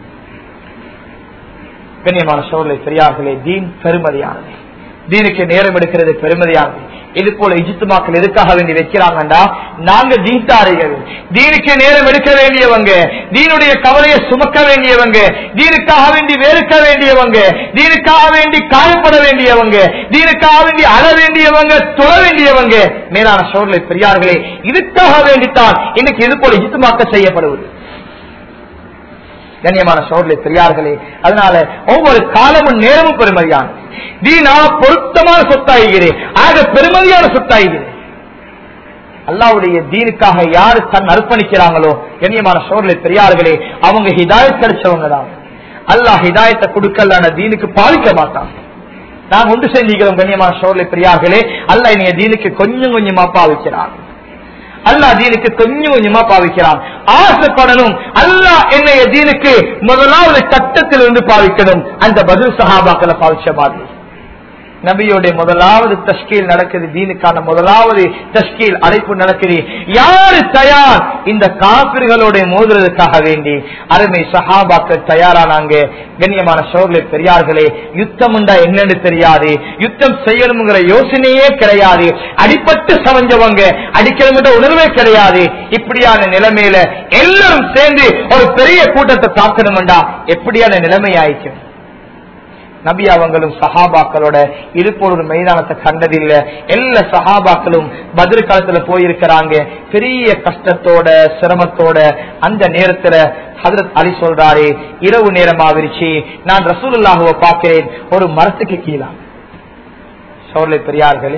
கண்ணியமான சோழலை பெரியார்களே தீன் பெருமதியானது தீனுக்கு நேரம் எடுக்கிறது பெருமதியானது இது போல இஜித்துமாக்கள் எதுக்காக வேண்டி வைக்கிறாங்கண்டா நாங்க தீட்டாரிகள் தீனுக்கு நேரம் எடுக்க வேண்டியவங்க தீனுடைய கவலையை சுமக்க வேண்டியவங்க தீனுக்காக வேண்டி வெறுக்க வேண்டியவங்க தீனுக்காக வேண்டி காயப்பட வேண்டியவங்க தீனுக்காக வேண்டி அழ வேண்டியவங்க தொழ வேண்டியவங்க மேலான சோழலை பெரியார்களே இதுக்காக வேண்டித்தான் இன்னைக்கு இது போல இஜித்துமாக்க செய்யப்படுவது கண்ணியமான சோழலை பெரியார்களே அதனால ஒவ்வொரு காலமும் நேரமும் பெருமதியான தீனா பொருத்தமான சொத்தாகிறேன் ஆக பெருமதியான சொத்தாகிறேன் அல்லாவுடைய தீனுக்காக யாரு தன் அர்ப்பணிக்கிறாங்களோ கண்ணியமான சோழலை பெரியார்களே அவங்க ஹிதாயத் கிடைச்சவங்க தான் அல்லாஹ் ஹிதாயத்தை கொடுக்கலான தீனுக்கு பாதிக்க மாட்டான் நான் ஒன்று செஞ்சுக்கிறோம் கண்ணியமான சோழலை பெரியார்களே அல்ல நீங்க தீனுக்கு கொஞ்சம் கொஞ்சமா பாவிக்கிறான் அல்லா தீனுக்கு கொஞ்சம் கொஞ்சமா பாவிக்கிறான் ஆசைப்படணும் அல்லா என்னைய தீனுக்கு முதலாவது கட்டத்தில் இருந்து பாவிக்கணும் அந்த பதில் சகாபாக்களை பாவிச்ச மாதிரி நபியோடைய முதலாவது தஷ்கீல் நடக்குது தீனுக்கான முதலாவது தஷ்கீல் அழைப்பு நடக்குது யாரு தயார் இந்த காப்பிர்களோட மோதுறதுக்காக வேண்டி அருமை சஹாபாக்கள் தயாரானாங்க கண்ணியமான சோழலை பெரியார்களே யுத்தம் உண்டா என்னன்னு தெரியாது யுத்தம் செய்யணுங்கிற யோசனையே கிடையாது அடிப்பட்டு சமைஞ்சவங்க அடிக்கணுங்கிற உணர்வே கிடையாது இப்படியான நிலைமையில எல்லாரும் சேர்ந்து ஒரு பெரிய கூட்டத்தை தாக்கணும்டா எப்படியான நிலைமை ஆயிக்கும் நபி அவங்களும் சஹாபாக்களோட இருப்பொரு மைதானத்தை கண்டதில்லை எல்லா சஹாபாக்களும் பதில் காலத்துல போயிருக்கிறாங்க பெரிய கஷ்டத்தோட சிரமத்தோட அந்த நேரத்துல ஹதரத் அலி சொல்றாரு இரவு நேரமாவிருச்சு நான் ரசூலுல்லாஹுவை பார்க்கிறேன் ஒரு மரத்துக்கு கீழா சோழலை பெரியார்களே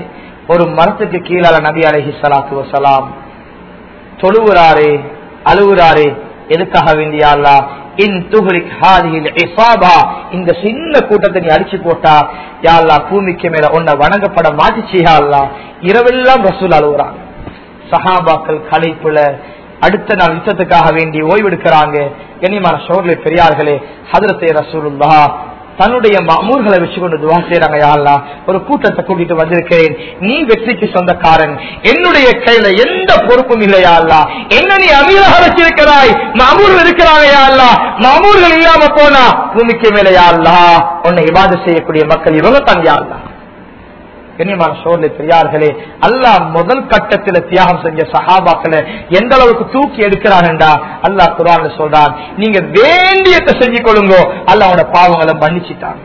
ஒரு மரத்துக்கு கீழால நபி அலஹி சலாத்து வசலாம் தொழுவுறாரு அழுவுறாரு எதுக்காக வேண்டியா அல்லா இன் துஹ்ரிக் ஹாதிஹில் இஸாபா இந்த சின்ன கூட்டத்தை நீ அடிச்சு போட்டா யா அல்லாஹ் பூமிக்கு மேல உன்னை வணங்கப்பட மாட்டிச்சியா அல்லா இரவெல்லாம் ரசூல் அழுகுறாங்க சஹாபாக்கள் கலைப்புல அடுத்த நாள் யுத்தத்துக்காக வேண்டி ஓய்வெடுக்கிறாங்க கண்ணியமான சோர்லை பெரியார்களே ஹதரத்தே ரசூலுல்லா தன்னுடைய மாமூர்களை வச்சுக்கொண்டு துவா செய்யறாங்க யாழ்லா ஒரு கூட்டத்தை கூட்டிட்டு வந்திருக்கிறேன் நீ வெற்றிக்கு சொந்தக்காரன் என்னுடைய கையில எந்த பொறுப்பும் இல்லையா அல்லா என்ன நீ அமீராக வச்சிருக்கிறாய் மாமூர்கள் இருக்கிறாங்க யாழ்லா மாமூர்கள் இல்லாம போனா பூமிக்கு மேல யாழ்லா உன்னை இவாது செய்யக்கூடிய மக்கள் இவங்க தான் யாழ்லா கண்ணியமான சோழலை பெரியார்களே அல்லாஹ் முதல் கட்டத்தில் தியாகம் செஞ்ச சஹாபாக்களை எந்த அளவுக்கு தூக்கி எடுக்கிறான்டா அல்லாஹ் குரான் சொல்றான் நீங்க வேண்டியத்தை செஞ்சு கொள்ளுங்கோ அல்லாவோட பாவங்களை மன்னிச்சிட்டாங்க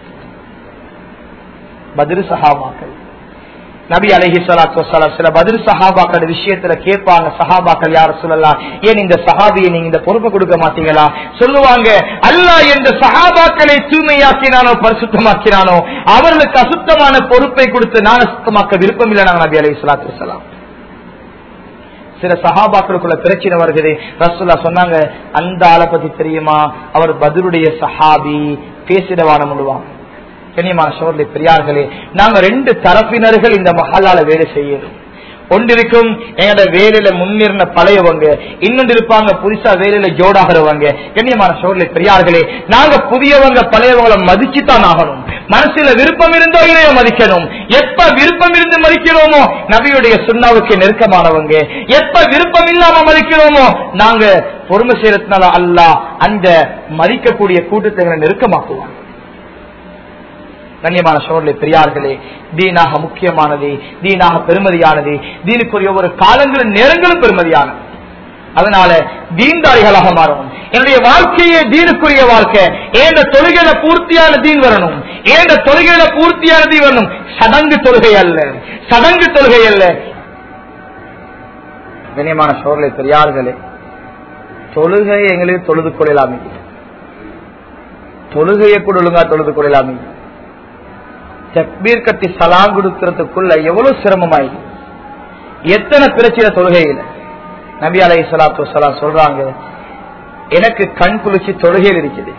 பதிரு சஹாபாக்கள் நபி அலஹி சலாத்து வசலாம் சில பதில் சஹாபாக்கள் விஷயத்துல கேட்பாங்க சஹாபாக்கள் யார சொல்லலாம் ஏன் இந்த சஹாபியை நீங்க இந்த பொறுப்பை கொடுக்க மாட்டீங்களா சொல்லுவாங்க அல்லாஹ் எந்த சஹாபாக்களை தூய்மையாக்கினானோ பரிசுத்தமாக்கினானோ அவர்களுக்கு அசுத்தமான பொறுப்பை கொடுத்து நான் அசுத்தமாக்க விருப்பம் இல்லை நாங்க நபி அலஹி சலாத்து வசலாம் சில சஹாபாக்களுக்குள்ள பிரச்சனை வருகிறது ரசுல்லா சொன்னாங்க அந்த ஆளை பத்தி தெரியுமா அவர் பதிலுடைய சஹாபி பேசிடவான முடுவாங்க கண்ணியமான சோர்லை பெரியார்களே நாங்க ரெண்டு தரப்பினர்கள் இந்த மஹாலால வேலை செய்யணும் ஒன்றிருக்கும் எங்களோட வேலையில முன்னிருந்த பழையவங்க இன்னொன்று இருப்பாங்க புதுசா வேலையில ஜோடாகிறவங்க கண்ணியமான சோர்லை பெரியார்களே நாங்க புதியவங்க பழையவங்களை மதிச்சுதான் ஆகணும் மனசுல விருப்பம் இருந்தோ இல்லையோ மதிக்கணும் எப்ப விருப்பம் இருந்து மதிக்கிறோமோ நபியுடைய சுண்ணாவுக்கு நெருக்கமானவங்க எப்ப விருப்பம் இல்லாம மதிக்கிறோமோ நாங்க பொறுமை செய்யறதுனால அல்ல அந்த மதிக்கக்கூடிய கூட்டத்தை நெருக்கமாக்குவோம் கண்ணியமான சோழலை பெரியார்களே தீனாக முக்கியமானது தீனாக பெருமதியானது தீனுக்குரிய ஒவ்வொரு காலங்களும் நேரங்களும் பெருமதியானது அதனால தீன்தாரிகளாக மாறணும் என்னுடைய வாழ்க்கையே தீனுக்குரிய வாழ்க்கை ஏந்த தொழுகையில பூர்த்தியான தீன் வரணும் ஏந்த தொழுகையில பூர்த்தியான தீன் வரணும் சடங்கு தொழுகை அல்ல சடங்கு தொழுகை அல்ல கண்ணியமான சோழலை பெரியார்களே தொழுகை எங்களுக்கு தொழுது கொள்ளலாமே தொழுகையை கூட ஒழுங்கா தொழுது கொள்ளலாமே தக்பீர் கட்டி சலாம் கொடுக்கறதுக்குள்ள எவ்வளவு சிரமமாயி எத்தனை பிரச்சனை தொழுகையில நபி அலை சலாத்து வலாம் சொல்றாங்க எனக்கு கண் குளிர்ச்சி தொழுகையில் இருக்குது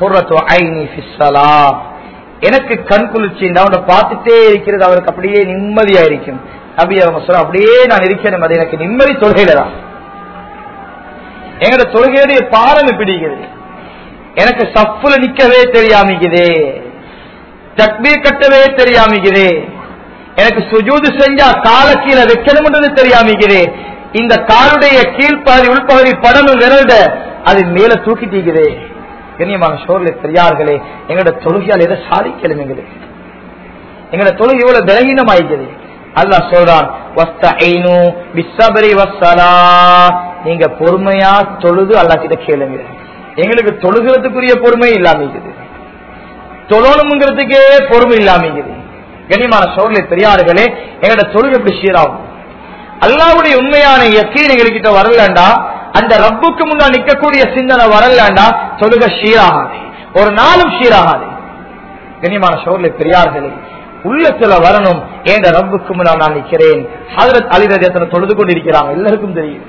எனக்கு கண் குளிர்ச்சி அவனை பார்த்துட்டே இருக்கிறது அவருக்கு அப்படியே நிம்மதியா இருக்கும் நபி அவங்க சொல்ல அப்படியே நான் இருக்கிறேன் அது எனக்கு நிம்மதி தொழுகையில தான் எங்களோட தொழுகையுடைய பாரம் பிடிக்கிறது எனக்கு சப்புல நிக்கவே தெரியாமிக்குதே தக்பீர் கட்டவே தெரியாமிக்குது எனக்கு சுஜூது செஞ்சா கால கீழே வைக்கணும்ன்றது தெரியாமிக்குது இந்த காலுடைய கீழ்ப்பகுதி உள்பகுதி படமும் விரல்ட அது மேல தூக்கிட்டீங்குது கண்ணியமான சோர்ல பெரியார்களே எங்களோட தொழுகையால் எதை சாதிக்கலும் எங்களுக்கு எங்களோட தொழுகை இவ்வளவு பலகீனம் ஆயிக்குது அல்லாஹ் சொல்றான் நீங்க பொறுமையா தொழுது அல்லா கிட்ட கேளுங்க எங்களுக்கு தொழுகிறதுக்குரிய பொறுமை இல்லாம இருக்குது தொழணுங்கிறதுக்கே பொறுமை இல்லாமங்குது கனிமான சோழலை பெரியார்களே எங்களோட தொழில் எப்படி சீராகும் அல்லாவுடைய உண்மையான எக்கீன் எங்ககிட்ட வரலண்டா அந்த ரப்புக்கு முன்னா நிக்கக்கூடிய சிந்தனை வரலண்டா தொழுக சீராகாது ஒரு நாளும் சீராகாது கனிமான சோழலை பெரியார்களே உள்ளத்துல வரணும் என்ற ரப்புக்கு முன்னா நான் நிக்கிறேன் ஹதரத் அலிரதேசனை தொழுது கொண்டிருக்கிறாங்க எல்லாருக்கும் தெரியும்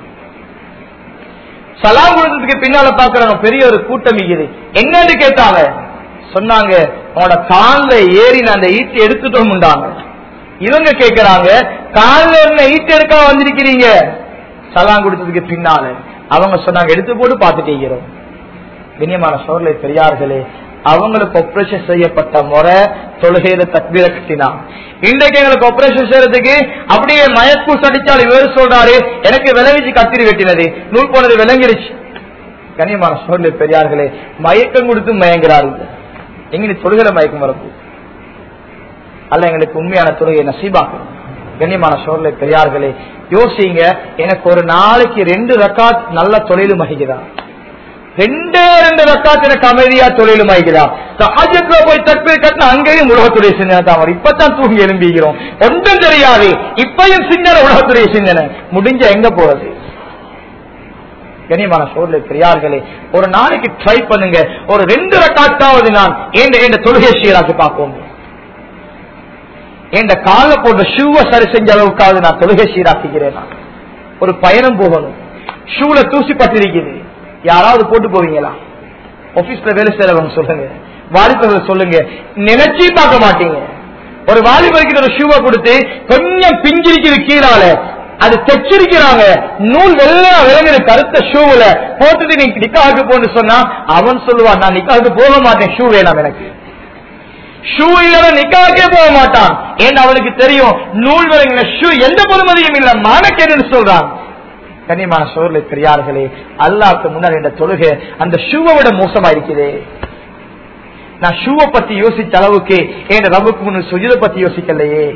சலாம் கொடுத்ததுக்கு பின்னால பாக்குறாங்க பெரிய ஒரு கூட்டம் இருக்குது என்னன்னு கேட்டாங்க சொன்னாங்க உன்னோட கால்ல ஏறி நான் அந்த ஈட்டி எடுத்துட்டோம்டாங்க இவங்க கேக்குறாங்க கால்ல என்ன ஈட்டி எடுக்க வந்திருக்கிறீங்க சலாம் கொடுத்ததுக்கு பின்னால அவங்க சொன்னாங்க எடுத்து போட்டு பார்த்துட்டீங்க கண்ணியமான சோர்லை பெரியார்களே அவங்களுக்கு ஆபரேஷன் செய்யப்பட்ட முறை தொழுகையில தக்பீர கட்டினான் இன்றைக்கு எங்களுக்கு ஆபரேஷன் செய்யறதுக்கு அப்படியே மயக்கூஸ் அடிச்சால் இவர் சொல்றாரு எனக்கு விளைவிச்சு கத்திரி வெட்டினது நூல் போனது விளங்கிருச்சு கண்ணியமான சோர்லை பெரியார்களே மயக்கம் கொடுத்து மயங்கிறார்கள் எங்களுக்கு தொழுகிற மயக்கம் வரப்பு அல்ல எங்களுக்கு உண்மையான தொழுகை நசீபாக்கணும் கண்ணியமான சோழலை பெரியார்களே யோசிங்க எனக்கு ஒரு நாளைக்கு ரெண்டு ரக்காத் நல்ல தொழிலும் மகிக்குதா ரெண்டே ரெண்டு ரக்காத் எனக்கு அமைதியா தொழிலும் மகிக்குதா சஹஜத்துல போய் தற்பீர் கட்டின அங்கேயும் உலகத்துடைய சிந்தனை தான் வரும் இப்பதான் தூங்கி எழும்பிக்கிறோம் ஒன்றும் தெரியாது இப்பயும் சிந்தனை உலகத்துடைய சிந்தனை முடிஞ்ச எங்க போறது கனியமான சோழலை பெரியார்களே ஒரு நாளைக்கு ட்ரை பண்ணுங்க ஒரு ரெண்டு ரக்காத்தாவது நான் ஏண்ட ஏண்ட தொழுகை சீராக்கு பார்ப்போம் என் கால போட்ட ஷூவை சரி செஞ்ச அளவுக்காவது நான் தொழுகை சீராக்குகிறேன் நான். ஒரு பயணம் போகணும் ஷூல தூசி பட்டிருக்குது யாராவது போட்டு போவீங்களா ஆபீஸ்ல வேலை செய்யறவங்க சொல்லுங்க வாலிபர்கள் சொல்லுங்க நினைச்சு பார்க்க மாட்டீங்க ஒரு வாலிபருக்கு ஒரு ஷூவை கொடுத்து கொஞ்சம் பிஞ்சிருக்குது கீழால அது தைச்சிருக்கிறாங்க நூல் வெள்ளா விளங்குற கருத்த ஷூவுல போட்டுட்டு நீ நிக்காவுக்கு போன்னு சொன்னா அவன் சொல்லுவான் நான் நிக்காவுக்கு போக மாட்டேன் ஷூ வேணாம் எனக்கு ஷூ இல்ல நிக்காக்கே போக மாட்டான் ஏன் அவனுக்கு தெரியும் நூல் விளங்கின ஷூ எந்த பொறுமதியும் இல்ல மானக்கேடுன்னு சொல்றான் கண்ணியமான சோர்ல பெரியார்களே அல்லாவுக்கு முன்னாடி இந்த தொழுகை அந்த ஷூவை விட மோசமா இருக்குதே நான் ஷூவை பத்தி யோசிச்ச அளவுக்கு என் ரபுக்கு முன்னு சுஜித பத்தி யோசிக்கலையே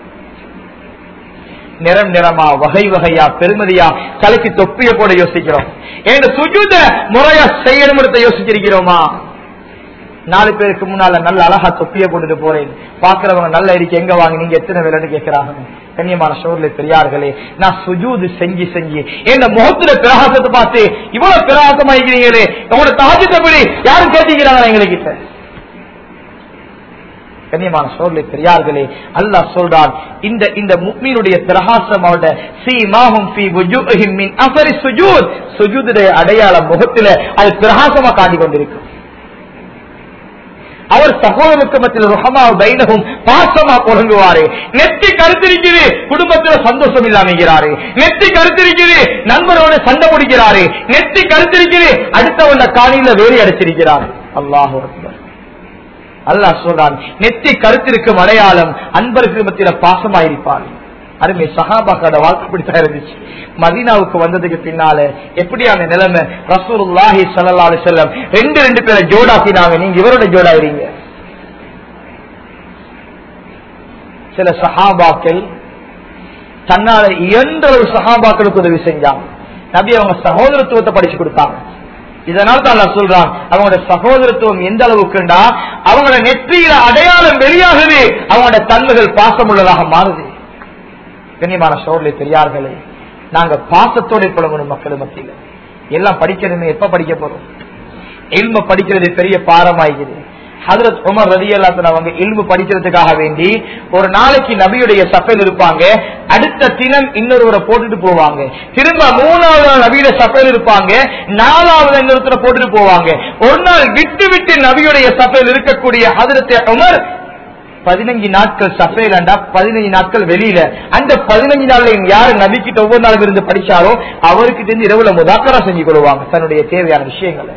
நிறம் நிறமா வகை வகையா பெருமதியா தலைக்கு தொப்பிய போட யோசிக்கிறோம் என் சுஜூத முறையா செய்யணும் யோசிச்சிருக்கிறோமா நாலு பேருக்கு முன்னால நல்ல அழகா தொப்பிய போட்டுட்டு போறேன் பாக்குறவங்க நல்ல இருக்கு எங்க வாங்க நீங்க எத்தனை விலைன்னு கேட்கிறாங்க கண்ணியமான சோர்ல பெரியார்களே நான் சுஜூது செஞ்சு செஞ்சு என்ன முகத்துல பிரகாசத்தை பார்த்து இவ்வளவு பிரகாசமா இருக்கிறீங்களே உங்களோட தாஜத்தபடி யாரும் கேட்டீங்கிறாங்க எங்ககிட்ட கண்ணியமான சோர்லை பெரியார்களே அல்லாஹ் சொல்றான் இந்த இந்த முக்மீனுடைய பிரகாசம் அவட சீமாஹும் ஃபீ வுஜூஹிம் மின் அஸரி சுஜூத் சுஜூதுடைய அடையாளம் முகத்தில அது பிரகாசமா காட்டி கொண்டிருக்கும் அவர் சகோதரருக்கு மத்தியில் ருஹமா பைனகும் பாசமா புழங்குவாரு நெத்தி கருத்திருக்குது குடும்பத்துல சந்தோஷம் இல்லாமகிறாரு நெத்தி கருத்திருக்குது நண்பரோட சண்டை முடிக்கிறாரு நெத்தி கருத்திருக்குது அடுத்தவண்ட காணியில வேலி அடைச்சிருக்கிறார் அல்லாஹு அக்பர் அல்லாஹ் சொல்றான் நெத்தி கருத்திருக்கும் அடையாளம் அன்பருக்கு மத்தியில பாசமாயிருப்பார் அருமை சஹாபாக்கோட வாழ்க்கை இப்படித்தான் இருந்துச்சு மதீனாவுக்கு வந்ததுக்கு பின்னால எப்படியான நிலைமை ரசூலுல்லாஹி ஸல்லல்லாஹு அலைஹி வஸல்லம் ரெண்டு ரெண்டு பேரை ஜோடாக்கினாங்க நீங்க இவரோட ஜோடாயிருங்க சில சஹாபாக்கள் தன்னால இயன்ற ஒரு சஹாபாக்களுக்கு உதவி செஞ்சாங்க நபி அவங்க சகோதரத்துவத்தை படிச்சு கொடுத்தாங்க இதனால தான் நான் சொல்றான் அவங்களோட சகோதரத்துவம் எந்த அளவுக்குண்டா அவங்களோட நெற்றியில அடையாளம் வெளியாகவே அவங்களோட தன்மைகள் பாசமுள்ளதாக மாறுது கண்ணியமான சோழலை பெரியார்களே நாங்க பாசத்தோட பழகணும் மக்கள் மத்தியில எல்லாம் படிக்கணுமே எப்ப படிக்க போறோம் இல்ம படிக்கிறது பெரிய பாரமாகிறது ஹதரத் உமர் ரதி அவங்க இல்மு படிக்கிறதுக்காக வேண்டி ஒரு நாளைக்கு நபியுடைய சஃபையில் இருப்பாங்க அடுத்த தினம் இன்னொருவரை போட்டுட்டு போவாங்க திரும்ப மூணாவது நாள் நபியுடைய சஃபையில் இருப்பாங்க நாலாவது இன்னொருத்தரை போட்டுட்டு போவாங்க ஒரு நாள் விட்டு விட்டு நபியுடைய சஃபையில் இருக்கக்கூடிய ஹதரத் உமர் பதினஞ்சு நாட்கள் சஃபைலண்டா பதினஞ்சு நாட்கள் வெளியில அந்த பதினஞ்சு நாள்ல யாரு நபிக்கிட்ட ஒவ்வொரு நாளும் இருந்து படிச்சாரோ அவருக்கு தெரிஞ்சு இரவுல முதாக்கரா செஞ்சு கொள்வாங்க தன்னுடைய தேவையான விஷயங்களை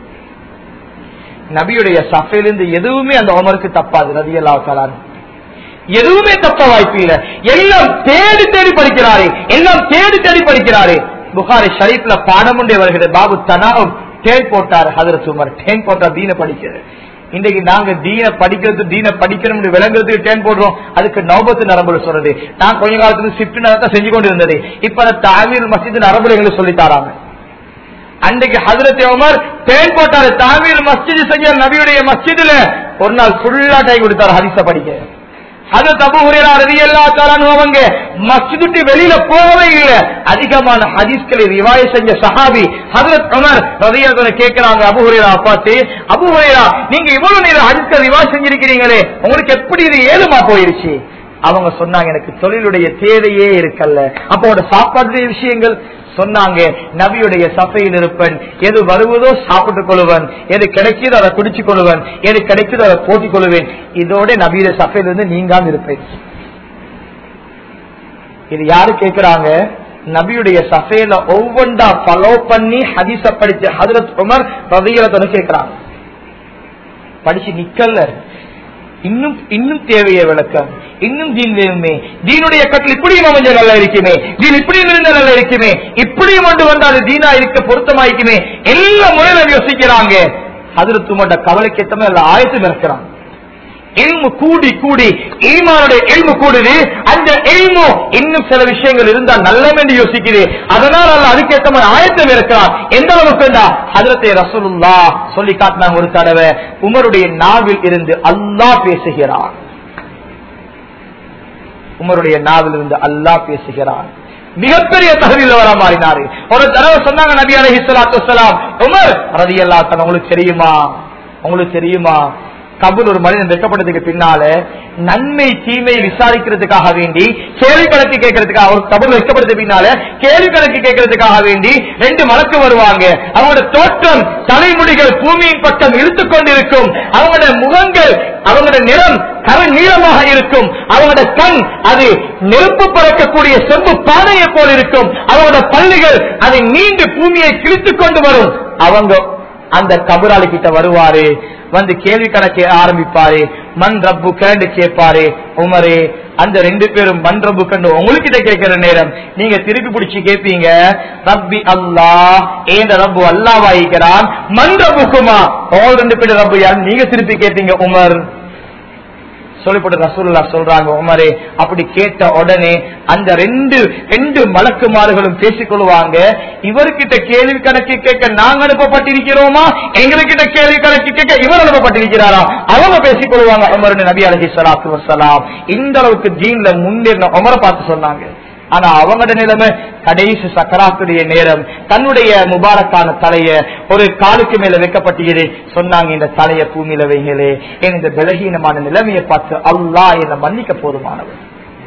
நபியுடைய சஃபையிலிருந்து எதுவுமே அந்த உமருக்கு தப்பாது நதி அல்லா எதுவுமே தப்ப வாய்ப்பு இல்ல எல்லாம் தேடி தேடி படிக்கிறாரு எல்லாம் தேடி தேடி படிக்கிறாரு புகாரி ஷரீப்ல பாடம் உண்டே வருகிறது பாபு தனாவும் டேன் போட்டார் ஹதரத் உமர் டேன் போட்டா தீன படிக்கிறது இன்னைக்கு நாங்க தீன படிக்கிறது தீன படிக்கணும்னு விளங்குறதுக்கு டேன் போடுறோம் அதுக்கு நௌபத்து நரம்புல சொல்றது நான் கொஞ்ச காலத்துக்கு ஷிப்ட் நடத்த செஞ்சு கொண்டு இருந்தது இப்ப அந்த தாவீர் மசித் நரம்புல எங்களுக்கு சொல்லி தராங்க அன்றைக்கு ஹதரத் உமர் தேன் போட்டாரு தாவீர் மஸ்ஜித் செஞ்ச நபியுடைய மஸ்ஜிதுல ஒரு நாள் ஃபுல்லா டைம் கொடுத்தாரு ஹரிச படிக்க அது தபு ஹுரேரா ரலியல்லா தஆலா அவங்க மஸ்ஜிதுக்கு வெளியில போகவே இல்ல அதிகமான ஹதீஸ்களை ரிவாய செஞ்ச சஹாபி ஹஜரத் உமர் ரலியல்லாஹு கேக்குறாங்க அபு ஹுரேரா பார்த்து அபு ஹுரேரா நீங்க இவ்வளவு நேரம் ஹதீஸ்களை ரிவாய் செஞ்சிருக்கிறீங்களே உங்களுக்கு எப்படி இது ஏழுமா போயிருச்சு அவங்க சொன்னாங்க எனக்கு தொழிலுடைய தேவையே இருக்கல்ல அப்போட சாப்பாட்டுடைய விஷயங்கள் சொன்னாங்க நபியுடைய சபையில் இருப்பன் எது வருவதோ சாப்பிட்டுக் கொள்ளுவன் எது கிடைக்குதோ அதை குடிச்சுக் கொள்ளுவன் எது கிடைக்குதோ அதை போட்டிக் கொள்ளுவேன் இதோட நபியுடைய சபையிலிருந்து நீங்காம இருப்பேன் இது யாரு கேக்குறாங்க நபியுடைய சஃபையில ஒவ்வொன்றா ஃபாலோ பண்ணி ஹதீஸ படிச்சு ஹதரத் உமர் ரதியலத்தனு கேக்குறாங்க படிச்சு நிக்கல இன்னும் இன்னும் தேவைய விளக்கம் இன்னும் தீன் வேணுமே தீனுடைய கட்டில் இப்படியும் அமைஞ்ச நல்லா இருக்குமே தீன் இப்படியும் இருந்த நல்லா இருக்குமே இப்படியும் கொண்டு வந்தா அது தீனா இருக்க பொருத்தமாய்க்குமே எல்லா முறையில யோசிக்கிறாங்க அதுல துமட்ட கவலைக்கு ஏத்தமே எல்லா ஆயத்தும் இருக்கிறாங்க எல்மு கூடி கூடி ஈமானுடைய எல்மு கூடுது அந்த எல்மு இன்னும் சில விஷயங்கள் இருந்தா நல்லம் என்று யோசிக்குது அதனால் அல்ல அதுக்கேற்ற மாதிரி ஆயத்தம் இருக்கிறான் எந்த அளவுக்கு ஹதரத்தை ரசூலுல்லா சொல்லி காட்டினாங்க ஒரு தடவை உமருடைய நாவில் இருந்து அல்லாஹ் பேசுகிறான் உமருடைய நாவில் இருந்து அல்லாஹ் பேசுகிறான் மிகப்பெரிய தகுதியில் வர மாறினாரு ஒரு தடவை சொன்னாங்க நபி அலஹி சலாத்து வலாம் உமர் ரதி அல்லா உங்களுக்கு தெரியுமா உங்களுக்கு தெரியுமா கபூர் ஒரு மனிதன் வைக்கப்பட்டதுக்கு பின்னால நன்மை தீமை விசாரிக்கிறதுக்காக வேண்டி கேள்வி கணக்கு கேட்கறதுக்காக ஒரு கபூர் வைக்கப்படுறதுக்கு பின்னால கேள்வி கணக்கு கேட்கறதுக்காக வேண்டி ரெண்டு மலக்கு வருவாங்க அவங்களோட தோற்றம் தலைமுடிகள் பூமியின் பக்கம் இழுத்துக் கொண்டிருக்கும் அவங்களோட முகங்கள் அவங்களோட நிறம் கர நீளமாக இருக்கும் அவங்களோட கண் அது நெருப்பு பறக்கக்கூடிய செம்பு பானையை போல் இருக்கும் அவங்களோட பல்லுகள் அதை நீண்டு பூமியை கிழித்துக் கொண்டு வரும் அவங்க அந்த கபராளி கிட்ட வருவாரு வந்து கேள்வி கணக்க ஆரம்பிப்பாரு மண் ரப்பு கேண்டு கேட்பாரு உமரே அந்த ரெண்டு பேரும் மண் ரப்பு கண்டு உங்ககிட்ட கேட்கிற நேரம் நீங்க திருப்பி பிடிச்சு கேட்பீங்க ரப்பி அல்லாஹ் ஏந்த ரப்பு அல்லாவாயிக்கிறான் மண் ரப்புக்குமா உங்க ரெண்டு பேரும் ரப்பு யார் நீங்க திருப்பி கேட்பீங்க உமர் சொல்லப்பட்ட ரசூல்லா சொல்றாங்க உமரே அப்படி கேட்ட உடனே அந்த ரெண்டு ரெண்டு மலக்குமார்களும் பேசிக் கொள்வாங்க இவர்கிட்ட கேள்வி கணக்கு கேட்க நாங்க அனுப்பப்பட்டிருக்கிறோமா எங்ககிட்ட கேள்வி கணக்கு கேட்க இவர் அனுப்பப்பட்டிருக்கிறாரா அவங்க பேசிக் கொள்வாங்க உமர் நபி அலஹி சலாத்து வசலாம் இந்த அளவுக்கு ஜீன்ல முன்னேறின உமரை பார்த்து சொன்னாங்க ஆனா அவங்களோட நிலைமை கடைசி சக்கராத்துடைய நேரம் தன்னுடைய முபாரக்கான தலைய ஒரு காலுக்கு மேல வைக்கப்பட்டது சொன்னாங்க இந்த தலைய பூமியில வைங்களே என் இந்த பலகீனமான நிலைமையை பார்த்து அல்லாஹ் என்னை மன்னிக்க போதுமானவர்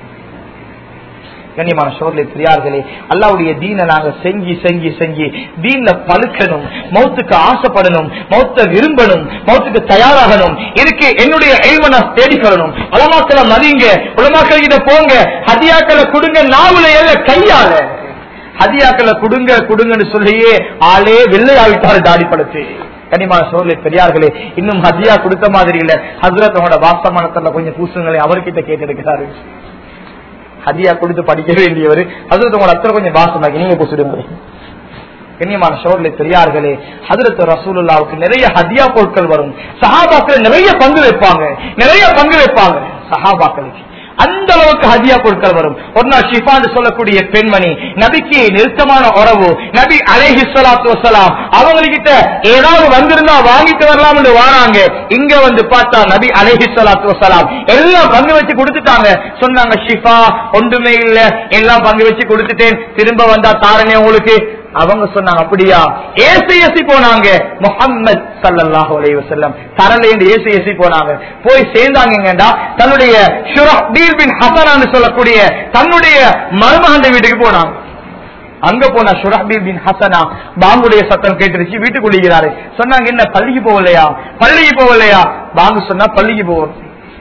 கண்ணியமான சோர்லை பெரியார்களே அல்லாவுடைய தீனை நாங்க செஞ்சு செஞ்சு செஞ்சு தீன்ல பழுக்கணும் மௌத்துக்கு ஆசைப்படணும் மௌத்த விரும்பணும் மௌத்துக்கு தயாராகணும் இதுக்கு என்னுடைய எய்மனை தேடிக்கொள்ளணும் உலமாக்களை மதிங்க உலமாக்கள் கிட்ட போங்க ஹதியாக்களை கொடுங்க நாவுல எல்ல கையால ஹதியாக்களை கொடுங்க கொடுங்கன்னு சொல்லியே ஆளே வெள்ளையாவிட்டாரு தாடி படுத்து கனிமான சோர்லை பெரியார்களே இன்னும் ஹதியா கொடுத்த மாதிரி இல்ல ஹசரத் அவனோட வாசமானத்துல கொஞ்சம் பூசுங்களை அவர்கிட்ட கேட்டெடுக்கிறாரு ஹதியா கொடுத்து படிக்க வேண்டியவர் ஹசரத் உங்களோட அத்தனை கொஞ்சம் வாசமாக்கி நீங்க பூசிடுங்க கண்ணியமான சோர்லை பெரியார்களே ஹதரத் ரசூலுல்லாவுக்கு நிறைய ஹதியா பொருட்கள் வரும் சஹாபாக்கள் நிறைய பங்கு வைப்பாங்க நிறைய பங்கு வைப்பாங்க சஹாபாக்களுக்கு அந்த அளவுக்கு ஹதியா பொருட்கள் வரும் ஒரு நாள் ஷிஃபான்னு சொல்லக்கூடிய பெண்மணி நபிக்கு நெருக்கமான உறவு நபி அலைஹி ஸலாத்து வஸலாம் அவங்ககிட்ட ஏதாவது வந்திருந்தா வாங்கிட்டு வரலாம்னு வாராங்க இங்க வந்து பார்த்தா நபி அலைஹி ஸலாத்து வஸலாம் எல்லாம் பங்கு வச்சு கொடுத்துட்டாங்க சொன்னாங்க ஷிஃபா ஒன்றுமே இல்ல எல்லாம் பங்கு வச்சு கொடுத்துட்டேன் திரும்ப வந்தா தாரனே உங்களுக்கு அவங்க சொன்னாங்க அப்படியா ஏசி ஏசி போனாங்க முகம்மது சல்லல்லாஹு அலைஹி வஸல்லம் தரல என்று ஏசி ஏசி போனாங்க போய் சேர்ந்தாங்கடா தன்னுடைய ஷுரஹ்பீல் பின் ஹசனான்னு சொல்லக்கூடிய தன்னுடைய மருமகன் வீட்டுக்கு போனாங்க அங்க போனா ஷுரஹ்பீல் பின் ஹசனா பாங்குடைய சத்தம் கேட்டுருச்சு வீட்டுக்கு குடிக்கிறாரு சொன்னாங்க என்ன பள்ளிக்கு போகலையா பள்ளிக்கு போகலையா பாங்கு சொன்னா பள்ளிக்கு போவோம்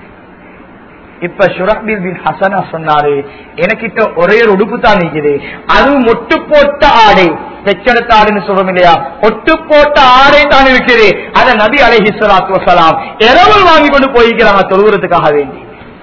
இப்ப ஷுரஹ்பீல் பின் ஹசனா சொன்னாரு எனக்கிட்ட ஒரே ஒரு உடுப்பு தான் நிக்குது அது மொட்டு போட்ட ஆடை பெச்செடுத்த ஆடுன்னு சொல்றோம் இல்லையா ஒட்டு போட்ட ஆடை தான் இருக்குது அத நபி அலைஹி ஸலாத்து வஸலாம் இரவல் வாங்கி கொண்டு போய்க்கிறாங்க தொழுகிறதுக்காக வேண்டி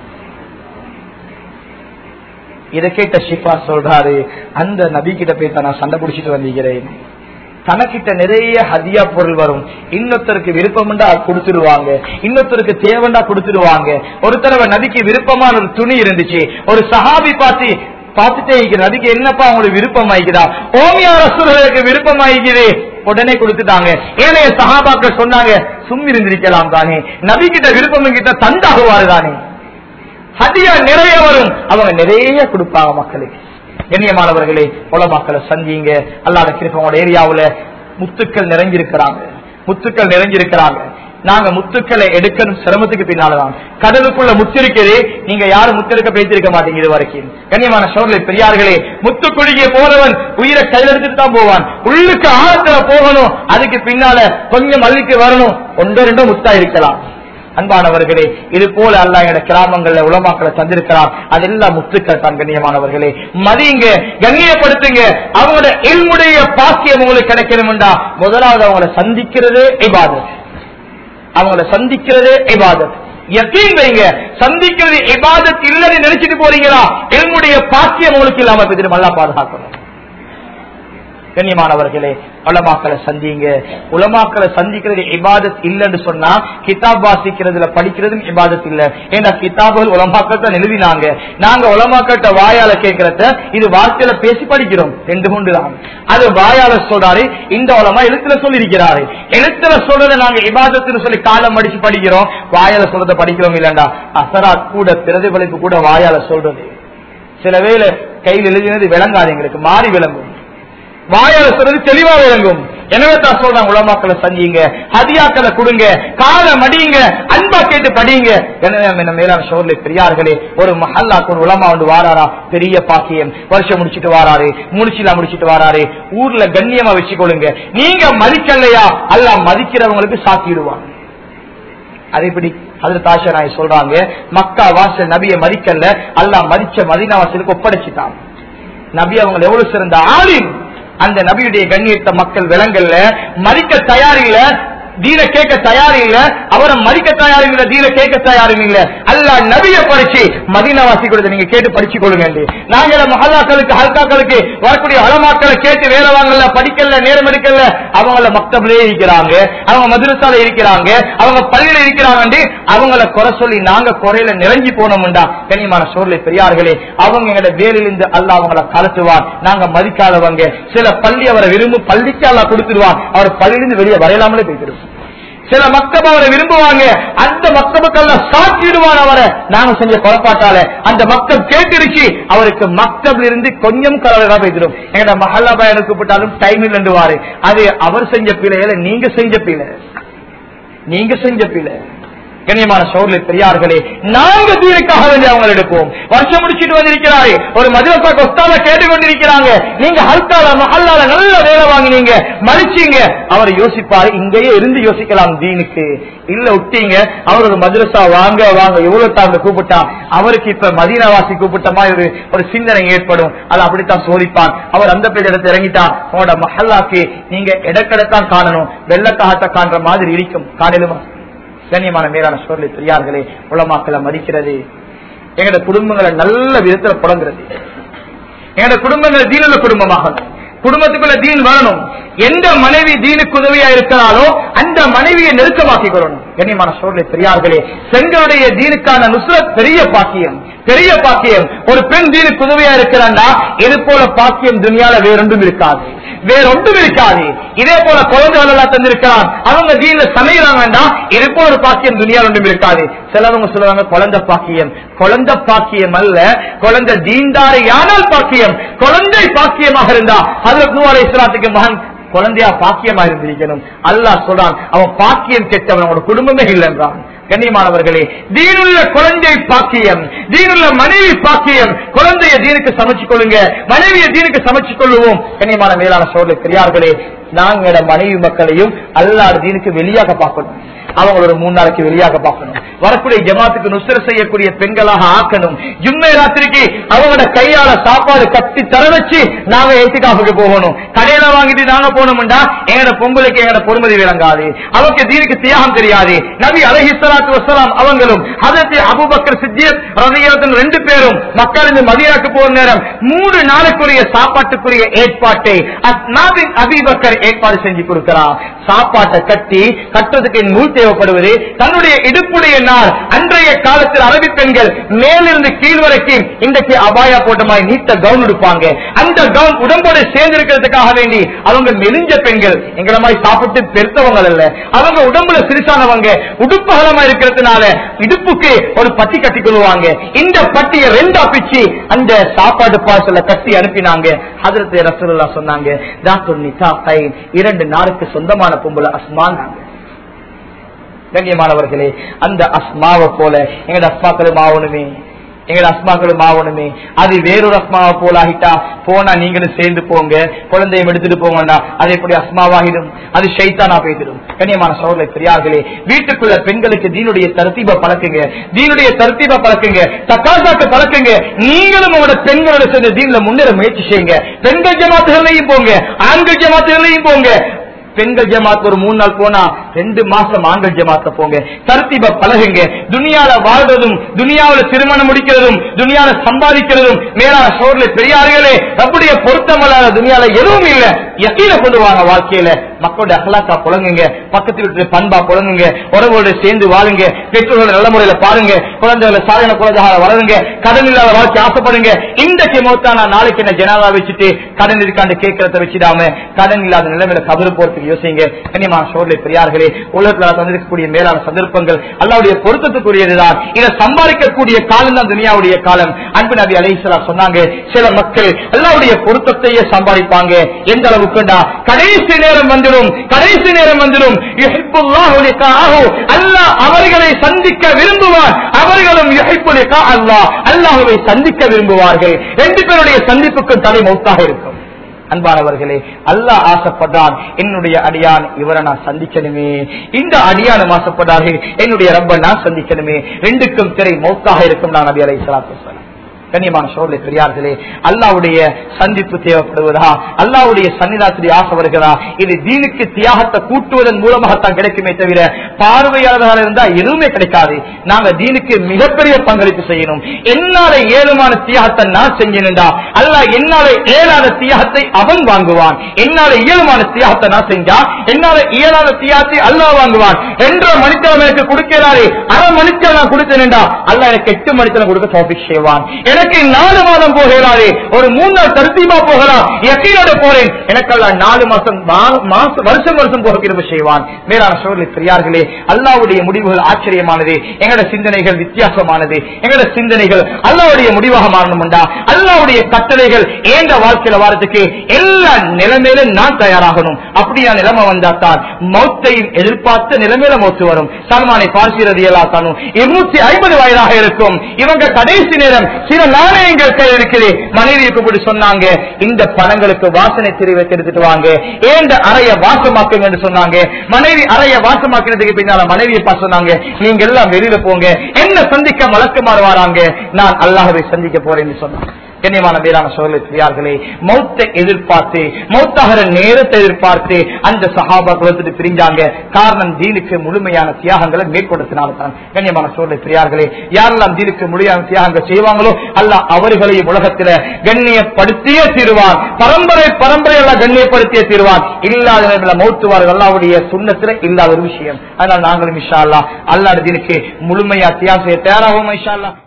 இதை கேட்ட ஷிஃபா சொல்றாரு அந்த நபி கிட்ட போய் தான் நான் சண்டை பிடிச்சிட்டு வந்திருக்கிறேன் தனக்கிட்ட நிறைய ஹதியா பொருள் வரும் இன்னொருத்தருக்கு விருப்பம்டா கொடுத்துருவாங்க இன்னொருத்தருக்கு தேவைண்டா கொடுத்துருவாங்க ஒரு தடவை நபிக்கு விருப்பமான ஒரு துணி இருந்துச்சு ஒரு சஹாபி பார்த்து பார்த்துட்டே இருக்கிற நபிக்கு என்னப்பா உங்களுக்கு விருப்பம் ஆகிக்குதா ஓமியா ரசூலுக்கு விருப்பம் ஆகிக்குது உடனே கொடுத்துட்டாங்க ஏனைய சஹாபாக்கள் சொன்னாங்க சும்மி இருந்திருக்கலாம் தானே நபி கிட்ட விருப்பம் கிட்ட தந்தாகுவாரு தானே ஹதியா நிறைய வரும் அவங்க நிறைய கொடுப்பாங்க மக்களுக்கு கண்ணியமானவர்களே உலமாக்களை சந்திங்க அல்லாத கிருப்பங்களோட ஏரியாவுல முத்துக்கள் நிறைஞ்சிருக்கிறாங்க முத்துக்கள் நிறைஞ்சிருக்கிறாங்க நாங்க முத்துக்களை எடுக்கணும் சிரமத்துக்கு பின்னாலதான் கடலுக்குள்ள முத்து இருக்குது நீங்க யாரும் முத்தெடுக்க பேசிருக்க மாட்டீங்க இது வரைக்கும் கண்ணியமான சோழலை பெரியார்களே முத்து குழுகிய போறவன் உயிரை கையில் எடுத்துட்டு தான் போவான் உள்ளுக்கு ஆழத்துல போகணும் அதுக்கு பின்னால கொஞ்சம் மல்லிக்கு வரணும் ஒன்றோ ரெண்டோ முத்தா இருக்கலாம் அன்பானவர்களே இது போல அல்ல எங்க கிராமங்கள்ல உலமாக்களை தந்திருக்கிறார் அதெல்லாம் முத்துக்கள் தான் கண்ணியமானவர்களே மதியுங்க கண்ணியப்படுத்துங்க அவங்களோட இல்முடைய பாக்கியம் உங்களுக்கு கிடைக்கணும்டா முதலாவது அவங்கள சந்திக்கிறதே இபாதத் அவங்கள சந்திக்கிறதே இபாதத் யக்கீன் வைங்க சந்திக்கிறது இபாதத் இல்லைன்னு நினைச்சிட்டு போறீங்களா இல்முடைய பாக்கியம் உங்களுக்கு இல்லாம போய் நல்லா பாதுகாக்கணும் கண்ணியமானவர்களே உலமாக்களை சந்திங்க உலமாக்களை சந்திக்கிறது இபாதத் இல்லைன்னு சொன்னா கிதாப் வாசிக்கிறதுல படிக்கிறதும் இபாதத் இல்ல ஏன்னா கிதாபுகள் உலமாக்கள் தான் எழுதினாங்க நாங்க உலமாக்கள்கிட்ட வாயால கேட்கறத இது வார்த்தையில பேசி படிக்கிறோம் ரெண்டு கொண்டு தான் அது வாயால சொல்றாரு இந்த உலமா எழுத்துல சொல்லி இருக்கிறாரு எழுத்துல சொல்றதை நாங்க இபாதத்துன்னு சொல்லி காலம் அடிச்சு படிக்கிறோம் வாயால சொல்றதை படிக்கிறோம் இல்லண்டா அசராத் கூட பிரதிபலிப்பு கூட வாயால சொல்றது சில வேளை கையில் எழுதினது விளங்காது எங்களுக்கு மாறி விளங்கும் வாயால சொல்றது தெளிவா விளங்கும் எனவே தான் சொல்றாங்க உலமாக்களை சந்திங்க ஹதியாக்களை கொடுங்க கால மடியுங்க அன்பா கேட்டு படிங்க எனவே நம்ம மேலான சோர்ல பெரியார்களே ஒரு மஹல்லாக்கு ஒரு உலமா வந்து வாராரா பெரிய பாக்கியம் வருஷம் முடிச்சிட்டு வாராரு முடிச்சுல முடிச்சிட்டு வாராரு ஊர்ல கண்ணியமா வச்சுக்கொள்ளுங்க நீங்க மதிக்கலையா அல்ல மதிக்கிறவங்களுக்கு சாத்திடுவாங்க அது எப்படி அதுல தாஷா நாய் சொல்றாங்க மக்கா வாசல் நபியை மதிக்கல அல்லாஹ் மதிச்ச மதினா வாசலுக்கு ஒப்படைச்சிட்டான் நபி அவங்க எவ்வளவு சிறந்த ஆளின் அந்த நபியுடைய கண்ணியத்தை மக்கள் விலங்கல்ல மதிக்க தயாரில்ல தீன கேட்க தயார் இல்ல அவரை மதிக்க தயார் இல்ல தீன கேட்க தயார் இல்ல அல்லாஹ் நபிய படிச்சு மதீனவாசி கொடுத்து நீங்க கேட்டு படிச்சு கொள்ளுங்க நாங்கள மஹல்லாக்களுக்கு ஹல்காக்களுக்கு வரக்கூடிய அலமாக்களை கேட்டு வேலை வாங்கல படிக்கல நேரம் எடுக்கல அவங்கள மக்தபிலே இருக்கிறாங்க அவங்க மதுரசால இருக்கிறாங்க அவங்க பள்ளியில இருக்கிறாங்க அவங்கள குறை சொல்லி நாங்க குறையில நிறைஞ்சி போனோம்டா கனிமான சோர்லை பெரியார்களே அவங்க எங்களோட வேலையிலிருந்து அல்லாஹ் அவங்கள கலத்துவான் நாங்க மதிக்காதவங்க சில பள்ளி அவரை விரும்பு பள்ளிக்கு அல்லாஹ் கொடுத்துருவான் அவர் பள்ளியிலிருந்து வெளியே வரையலாமலே போய்த்திருவோம் சில மக்தப் அவரை விரும்புவாங்க அந்த மக்தபுக்கெல்லாம் சாத்திடுவான் அவரை நாங்க செஞ்ச குழப்பாட்டால அந்த மக்தப் கேட்டுருச்சு அவருக்கு மக்தப்ல இருந்து கொஞ்சம் கலவரா போய்த்திடும் எங்கட மஹல்லா பயணம் கூப்பிட்டாலும் டைம் இல்லைண்டுவாரு அது அவர் செஞ்ச பிள்ளைகளை நீங்க செஞ்ச பிள்ளை நீங்க செஞ்ச பிள்ளை கண்ணியமான சோர்லை பெரியார்களே நாங்க தீனுக்காக வேண்டி அவங்க எடுப்போம் வருஷம் முடிச்சிட்டு வந்திருக்கிறாரு ஒரு மதுரசா கொஸ்தால கேட்டு கொண்டிருக்கிறாங்க நீங்க ஹல்கால மஹல்லால நல்ல வேலை வாங்கினீங்க மதிச்சீங்க அவர் யோசிப்பாரு இங்கேயே இருந்து யோசிக்கலாம் தீனுக்கு இல்ல விட்டீங்க அவர் ஒரு மதுரசா வாங்க வாங்க எவ்வளவு தாங்க கூப்பிட்டா அவருக்கு இப்ப மதீனாவாசி கூப்பிட்ட மாதிரி ஒரு ஒரு சிந்தனை ஏற்படும் அது அப்படித்தான் சோதிப்பான் அவர் அந்த பேர் இடத்துல இறங்கிட்டான் உங்களோட மஹல்லாக்கு நீங்க இடக்கடத்தான் காணணும் வெள்ளக்காகத்தை காண்ற மாதிரி இருக்கும் காணலுமா கண்ணியமான மேலான சோர்லை பெரியார்களே உலமாக்களை மதிக்கிறது எங்களோட குடும்பங்களை நல்ல விதத்துல புடங்குறது எங்களோட குடும்பங்கள் தீனுள்ள குடும்பமாக குடும்பத்துக்குள்ள தீன் வரணும் எந்த மனைவி தீனுக்கு உதவியா இருக்கிறாலோ அந்த மனைவியை நெருக்கமாக்கிக் கொள்ளணும் கண்ணியமான சோர்லை பெரியார்களே செங்களுடைய தீனுக்கான நுஸ்ரத் பெரிய பாக்கியம் பெரிய பாக்கியம் ஒரு பெண் தீனுக்கு உதவியா இருக்கிறாண்டா இது போல பாக்கியம் துணியால வேறொன்றும் இருக்காது வேறொன்றும் இருக்காது இதே போல குழந்தைகள் எல்லாம் தந்திருக்கிறான் அவங்க தீன்ல சமைக்கிறாங்கன்னா இது போல ஒரு பாக்கியம் துணியால் ஒன்றும் இருக்காது சிலவங்க சொல்லுவாங்க குழந்தை பாக்கியம் குழந்தை பாக்கியம் அல்ல குழந்தை தீண்டாரை யானால் பாக்கியம் குழந்தை பாக்கியமாக இருந்தா அதுல நூறு இஸ்லாத்துக்கு மகன் குழந்தையா பாக்கியமா இருந்திருக்கணும் அல்லாஹ் சொல்றான் அவன் பாக்கியம் கெட்டவன் அவனோட குடும்பமே இல்லைன்றான் கண்ணியமானவர்களே தீனுள்ள குழந்தை பாக்கியம் தீனுள்ள மனைவி பாக்கியம் குழந்தைய தீனுக்கு சமைச்சு கொள்ளுங்க மனைவியை தீனுக்கு சமைச்சு கொள்ளுவோம் கண்ணியமான மேலான சோழ பெரியார்களே நாங்களோட மனைவி மக்களையும் அல்லாட தீனுக்கு வெளியாக பார்க்கணும் அவங்களோட மூணு நாளைக்கு வெளியாக பார்க்கணும் வரக்கூடிய ஜமாத்துக்கு நுசர செய்யக்கூடிய பெண்களாக ஆக்கணும் ஜும்மை ராத்திரிக்கு அவங்களோட கையால சாப்பாடு கட்டி தர வச்சு நாங்க ஏத்திக்காப்புக்கு போகணும் கடையில வாங்கிட்டு நாங்க போனோம்டா எங்கட பொங்கலுக்கு எங்கட பொறுமதி விளங்காது அவருக்கு தீனுக்கு தியாகம் தெரியாது நபி அலஹி சலாத்து வசலாம் அவங்களும் அதற்கு அபுபக்கர் சித்தியத் ரவியத்தின் ரெண்டு பேரும் மக்கள் இந்த மதியாக்கு போற நேரம் மூணு நாளுக்குரிய சாப்பாட்டுக்குரிய ஏற்பாட்டை அஸ்னாபின் அபிபக்கர் ஏற்பாடு செஞ்சு கொடுக்கிறார் சாப்பாட்டை கட்டி கட்டுறதுக்கு நூல் தேவைப்படுவது தன்னுடைய இடுப்புடைய நாள் அன்றைய காலத்தில் அரபி பெண்கள் மேலிருந்து கீழ் வரைக்கும் இன்றைக்கு அபாயா போட்ட மாதிரி நீட்ட கவுன் எடுப்பாங்க அந்த கவுன் உடம்போடு சேர்ந்து இருக்கிறதுக்காக வேண்டி அவங்க மெலிஞ்ச பெண்கள் எங்களை மாதிரி சாப்பிட்டு பெருத்தவங்க அல்ல அவங்க உடம்புல சிறுசானவங்க உடுப்பகலமா இருக்கிறதுனால இடுப்புக்கு ஒரு பட்டி கட்டி கொள்வாங்க இந்த பட்டியை ரெண்டா பிச்சு அந்த சாப்பாடு பார்சல கட்டி அனுப்பினாங்க ஹதரத் ரசூலுல்லா சொன்னாங்க டாக்டர் நிசா கைன் இரண்டு நாளுக்கு சொந்தமான பொம்பளை அஸ்மானாங்க கண்ணியமானவர்களே அந்த அஸ்மாவை போல எங்கட அஸ்மாக்களும் ஆகணுமே எங்கட அஸ்மாக்களும் ஆகணுமே அது வேறொரு அஸ்மாவை போல ஆகிட்டா போனா நீங்களும் சேர்ந்து போங்க குழந்தையும் எடுத்துட்டு போங்கண்டா அது எப்படி அஸ்மாவாகிடும் அது ஷைத்தானா போய்த்திடும் கண்ணியமான சோழலை பெரியார்களே வீட்டுக்குள்ள பெண்களுக்கு தீனுடைய தருத்தீப பழக்குங்க தீனுடைய தருத்தீப பழக்குங்க தக்காசாக்கு பழக்குங்க நீங்களும் உங்களோட பெண்களோட சேர்ந்து தீன்ல முன்னேற முயற்சி செய்யுங்க பெண்கள் ஜமாத்துகளையும் போங்க ஆண்கள் ஜமாத்துகளையும் போங்க பெண்கள் ஜமாத் ஒரு மூணு நாள் போனா ரெண்டு மாசம் ஆண்கள் ஜமாத்த போங்க தர்த்திப பழகுங்க துனியால வாழ்றதும் துனியாவில திருமணம் முடிக்கிறதும் துனியால சம்பாதிக்கிறதும் மேலான சோர்ல பெரியார்களே நம்முடைய பொருத்தமல்லாத துனியால எதுவும் இல்ல யக்கீன கொண்டு வாங்க வாழ்க்கையில மக்களுடைய அகலாக்கா புழங்குங்க பக்கத்து வீட்டு பண்பா புழங்குங்க உறவோடு சேர்ந்து வாழுங்க பெற்றோர்களை நல்ல முறையில பாருங்க குழந்தைகளை சாதன குழந்தைகளை வளருங்க கடன் இல்லாத வாழ்க்கை ஆசைப்படுங்க இன்றைக்கு மௌத்தானா நாளைக்கு என்ன ஜனாதா வச்சுட்டு கடன் இருக்காண்டு கேட்கறத வச்சிடாம கடன் இல்லாத நிலைமையில கபரு போறதுக்கு யோசிங்க கனிமா சோர்லை பெரியார்களே சகோதரர்களே உலகத்தில் தந்திருக்கக்கூடிய மேலான சந்தர்ப்பங்கள் அல்லாவுடைய பொருத்தத்துக்குரியதுதான் இதை சம்பாதிக்கக்கூடிய காலம் தான் துனியாவுடைய காலம் அன்பு நபி அலைசலா சொன்னாங்க சில மக்கள் அல்லாவுடைய பொருத்தத்தையே சம்பாதிப்பாங்க எந்த அளவுக்குண்டா கடைசி நேரம் வந்துடும் கடைசி நேரம் வந்துடும் யுஹிப்புல்லாஹு லிகாஹு. அல்லாஹ் அவர்களை சந்திக்க விரும்புவார் அவர்களும் யுஹிப்பு லிகா அல்லாஹ் அல்லாஹ்வை சந்திக்க விரும்புவார்கள் ரெண்டு பேருடைய சந்திப்புக்கும் தலை மௌத்தாக இருக்கும் அன்பானவர்களே அல்லாஹ் ஆசைப்பட்டான் என்னுடைய அடியான் இவரை நான் சந்திக்கணுமே இந்த அடியானும் ஆசைப்பட்டார்கள் என்னுடைய ரப்ப நான் சந்திக்கணுமே ரெண்டுக்கும் திரை மௌத்தாக இருக்கும் நான் நபி அலை சலாத்து கண்ணியமான சோழலை பெரியார்களே அல்லாவுடைய சந்திப்பு தேவைப்படுவதா அல்லாவுடைய சன்னிதாசரி ஆசை வருகிறதா இது தீனுக்கு தியாகத்தை கூட்டுவதன் மூலமாகத்தான் கிடைக்குமே தவிர பார்வையாளர்களாக இருந்தா எதுவுமே கிடைக்காது நாங்க தீனுக்கு மிகப்பெரிய பங்களிப்பு செய்யணும் என்னால ஏழுமான தியாகத்தை நான் செஞ்சேன்டா அல்லாஹ் என்னால ஏழாத தியாகத்தை அவன் வாங்குவான் என்னால இயலுமான தியாகத்தை நான் செஞ்சா என்னால இயலாத தியாகத்தை அல்லாஹ் வாங்குவான் என்ற மணித்தனம் எனக்கு கொடுக்கிறாரே அரை மணித்தனம் நான் கொடுத்தேன்டா அல்லாஹ் எனக்கு எட்டு மணித்தனம் கொடுக்க டாபிக் செய்வான் எனக்கு நாலு மாதம் போகிறாரே ஒரு மூணு நாள் தருத்தீமா போகலாம் எக்கையோட போறேன் எனக்கெல்லாம் நாலு மாசம் மா- மாசம் வருஷம் வருஷம் போக கிருப செய்வான் மேலான சோழலை பெரியார்களே அல்லாவுடைய முடிவுகள் ஆச்சரியமானது எங்களோட சிந்தனைகள் வித்தியாசமானது எங்களோட சிந்தனைகள் அல்லாவுடைய முடிவாக மாறணும்டா அல்லாவுடைய கட்டளைகள் ஏண்ட வாழ்க்கையில வாரத்துக்கு எல்லா நிலைமையிலும் நான் தயாராகணும் அப்படியா நிலைமை வந்தாத்தான் மௌத்தையும் எதிர்பார்த்த நிலைமையில மௌத்து வரும் சல்மானை பார்க்கிறது எல்லா தானும் இருநூத்தி ஐம்பது வயதாக இருக்கும் இவங்க கடைசி நேரம் சில நாணயங்கள் கையில் இருக்குது மனைவியை கூப்பிட்டு சொன்னாங்க இந்த பணங்களுக்கு வாசனை தெரிவை எடுத்துட்டு வாங்க ஏண்ட அறைய வாசமாக்குங்க என்று சொன்னாங்க மனைவி அறைய வாசமாக்கினதுக்கு பின்னால மனைவியை பார்த்து சொன்னாங்க நீங்க எல்லாம் வெளியில போங்க என்ன சந்திக்க வழக்கமாறு வராங்க நான் அல்லாஹவை சந்திக்க போறேன்னு சொன்னாங்க கண்ணியமான மேலான சோழர்களே மௌத்தை எதிர்பார்த்து மௌத்தாகிற நேரத்தை எதிர்பார்த்து அந்த சஹாபா குலத்துட்டு பிரிஞ்சாங்க காரணம் தீனுக்கு முழுமையான தியாகங்களை மேற்கொடுத்தினால தான் கண்ணியமான சோழலை பிரியார்களே யாரெல்லாம் தீனுக்கு முழுமையான தியாகங்கள் செய்வாங்களோ அல்லாஹ் அவர்களையும் உலகத்தில கண்ணியப்படுத்தியே தீருவான் பரம்பரை பரம்பரை எல்லாம் கண்ணியப்படுத்தியே தீருவான் இல்லாத நேரத்தில் மௌத்துவார்கள் அல்லாவுடைய சுண்ணத்துல இல்லாத ஒரு விஷயம் அதனால் நாங்களும் இஷா அல்லா அல்லாட தீனுக்கு முழுமையா தியாகம் செய்ய தயாராகும் இஷா அல்லா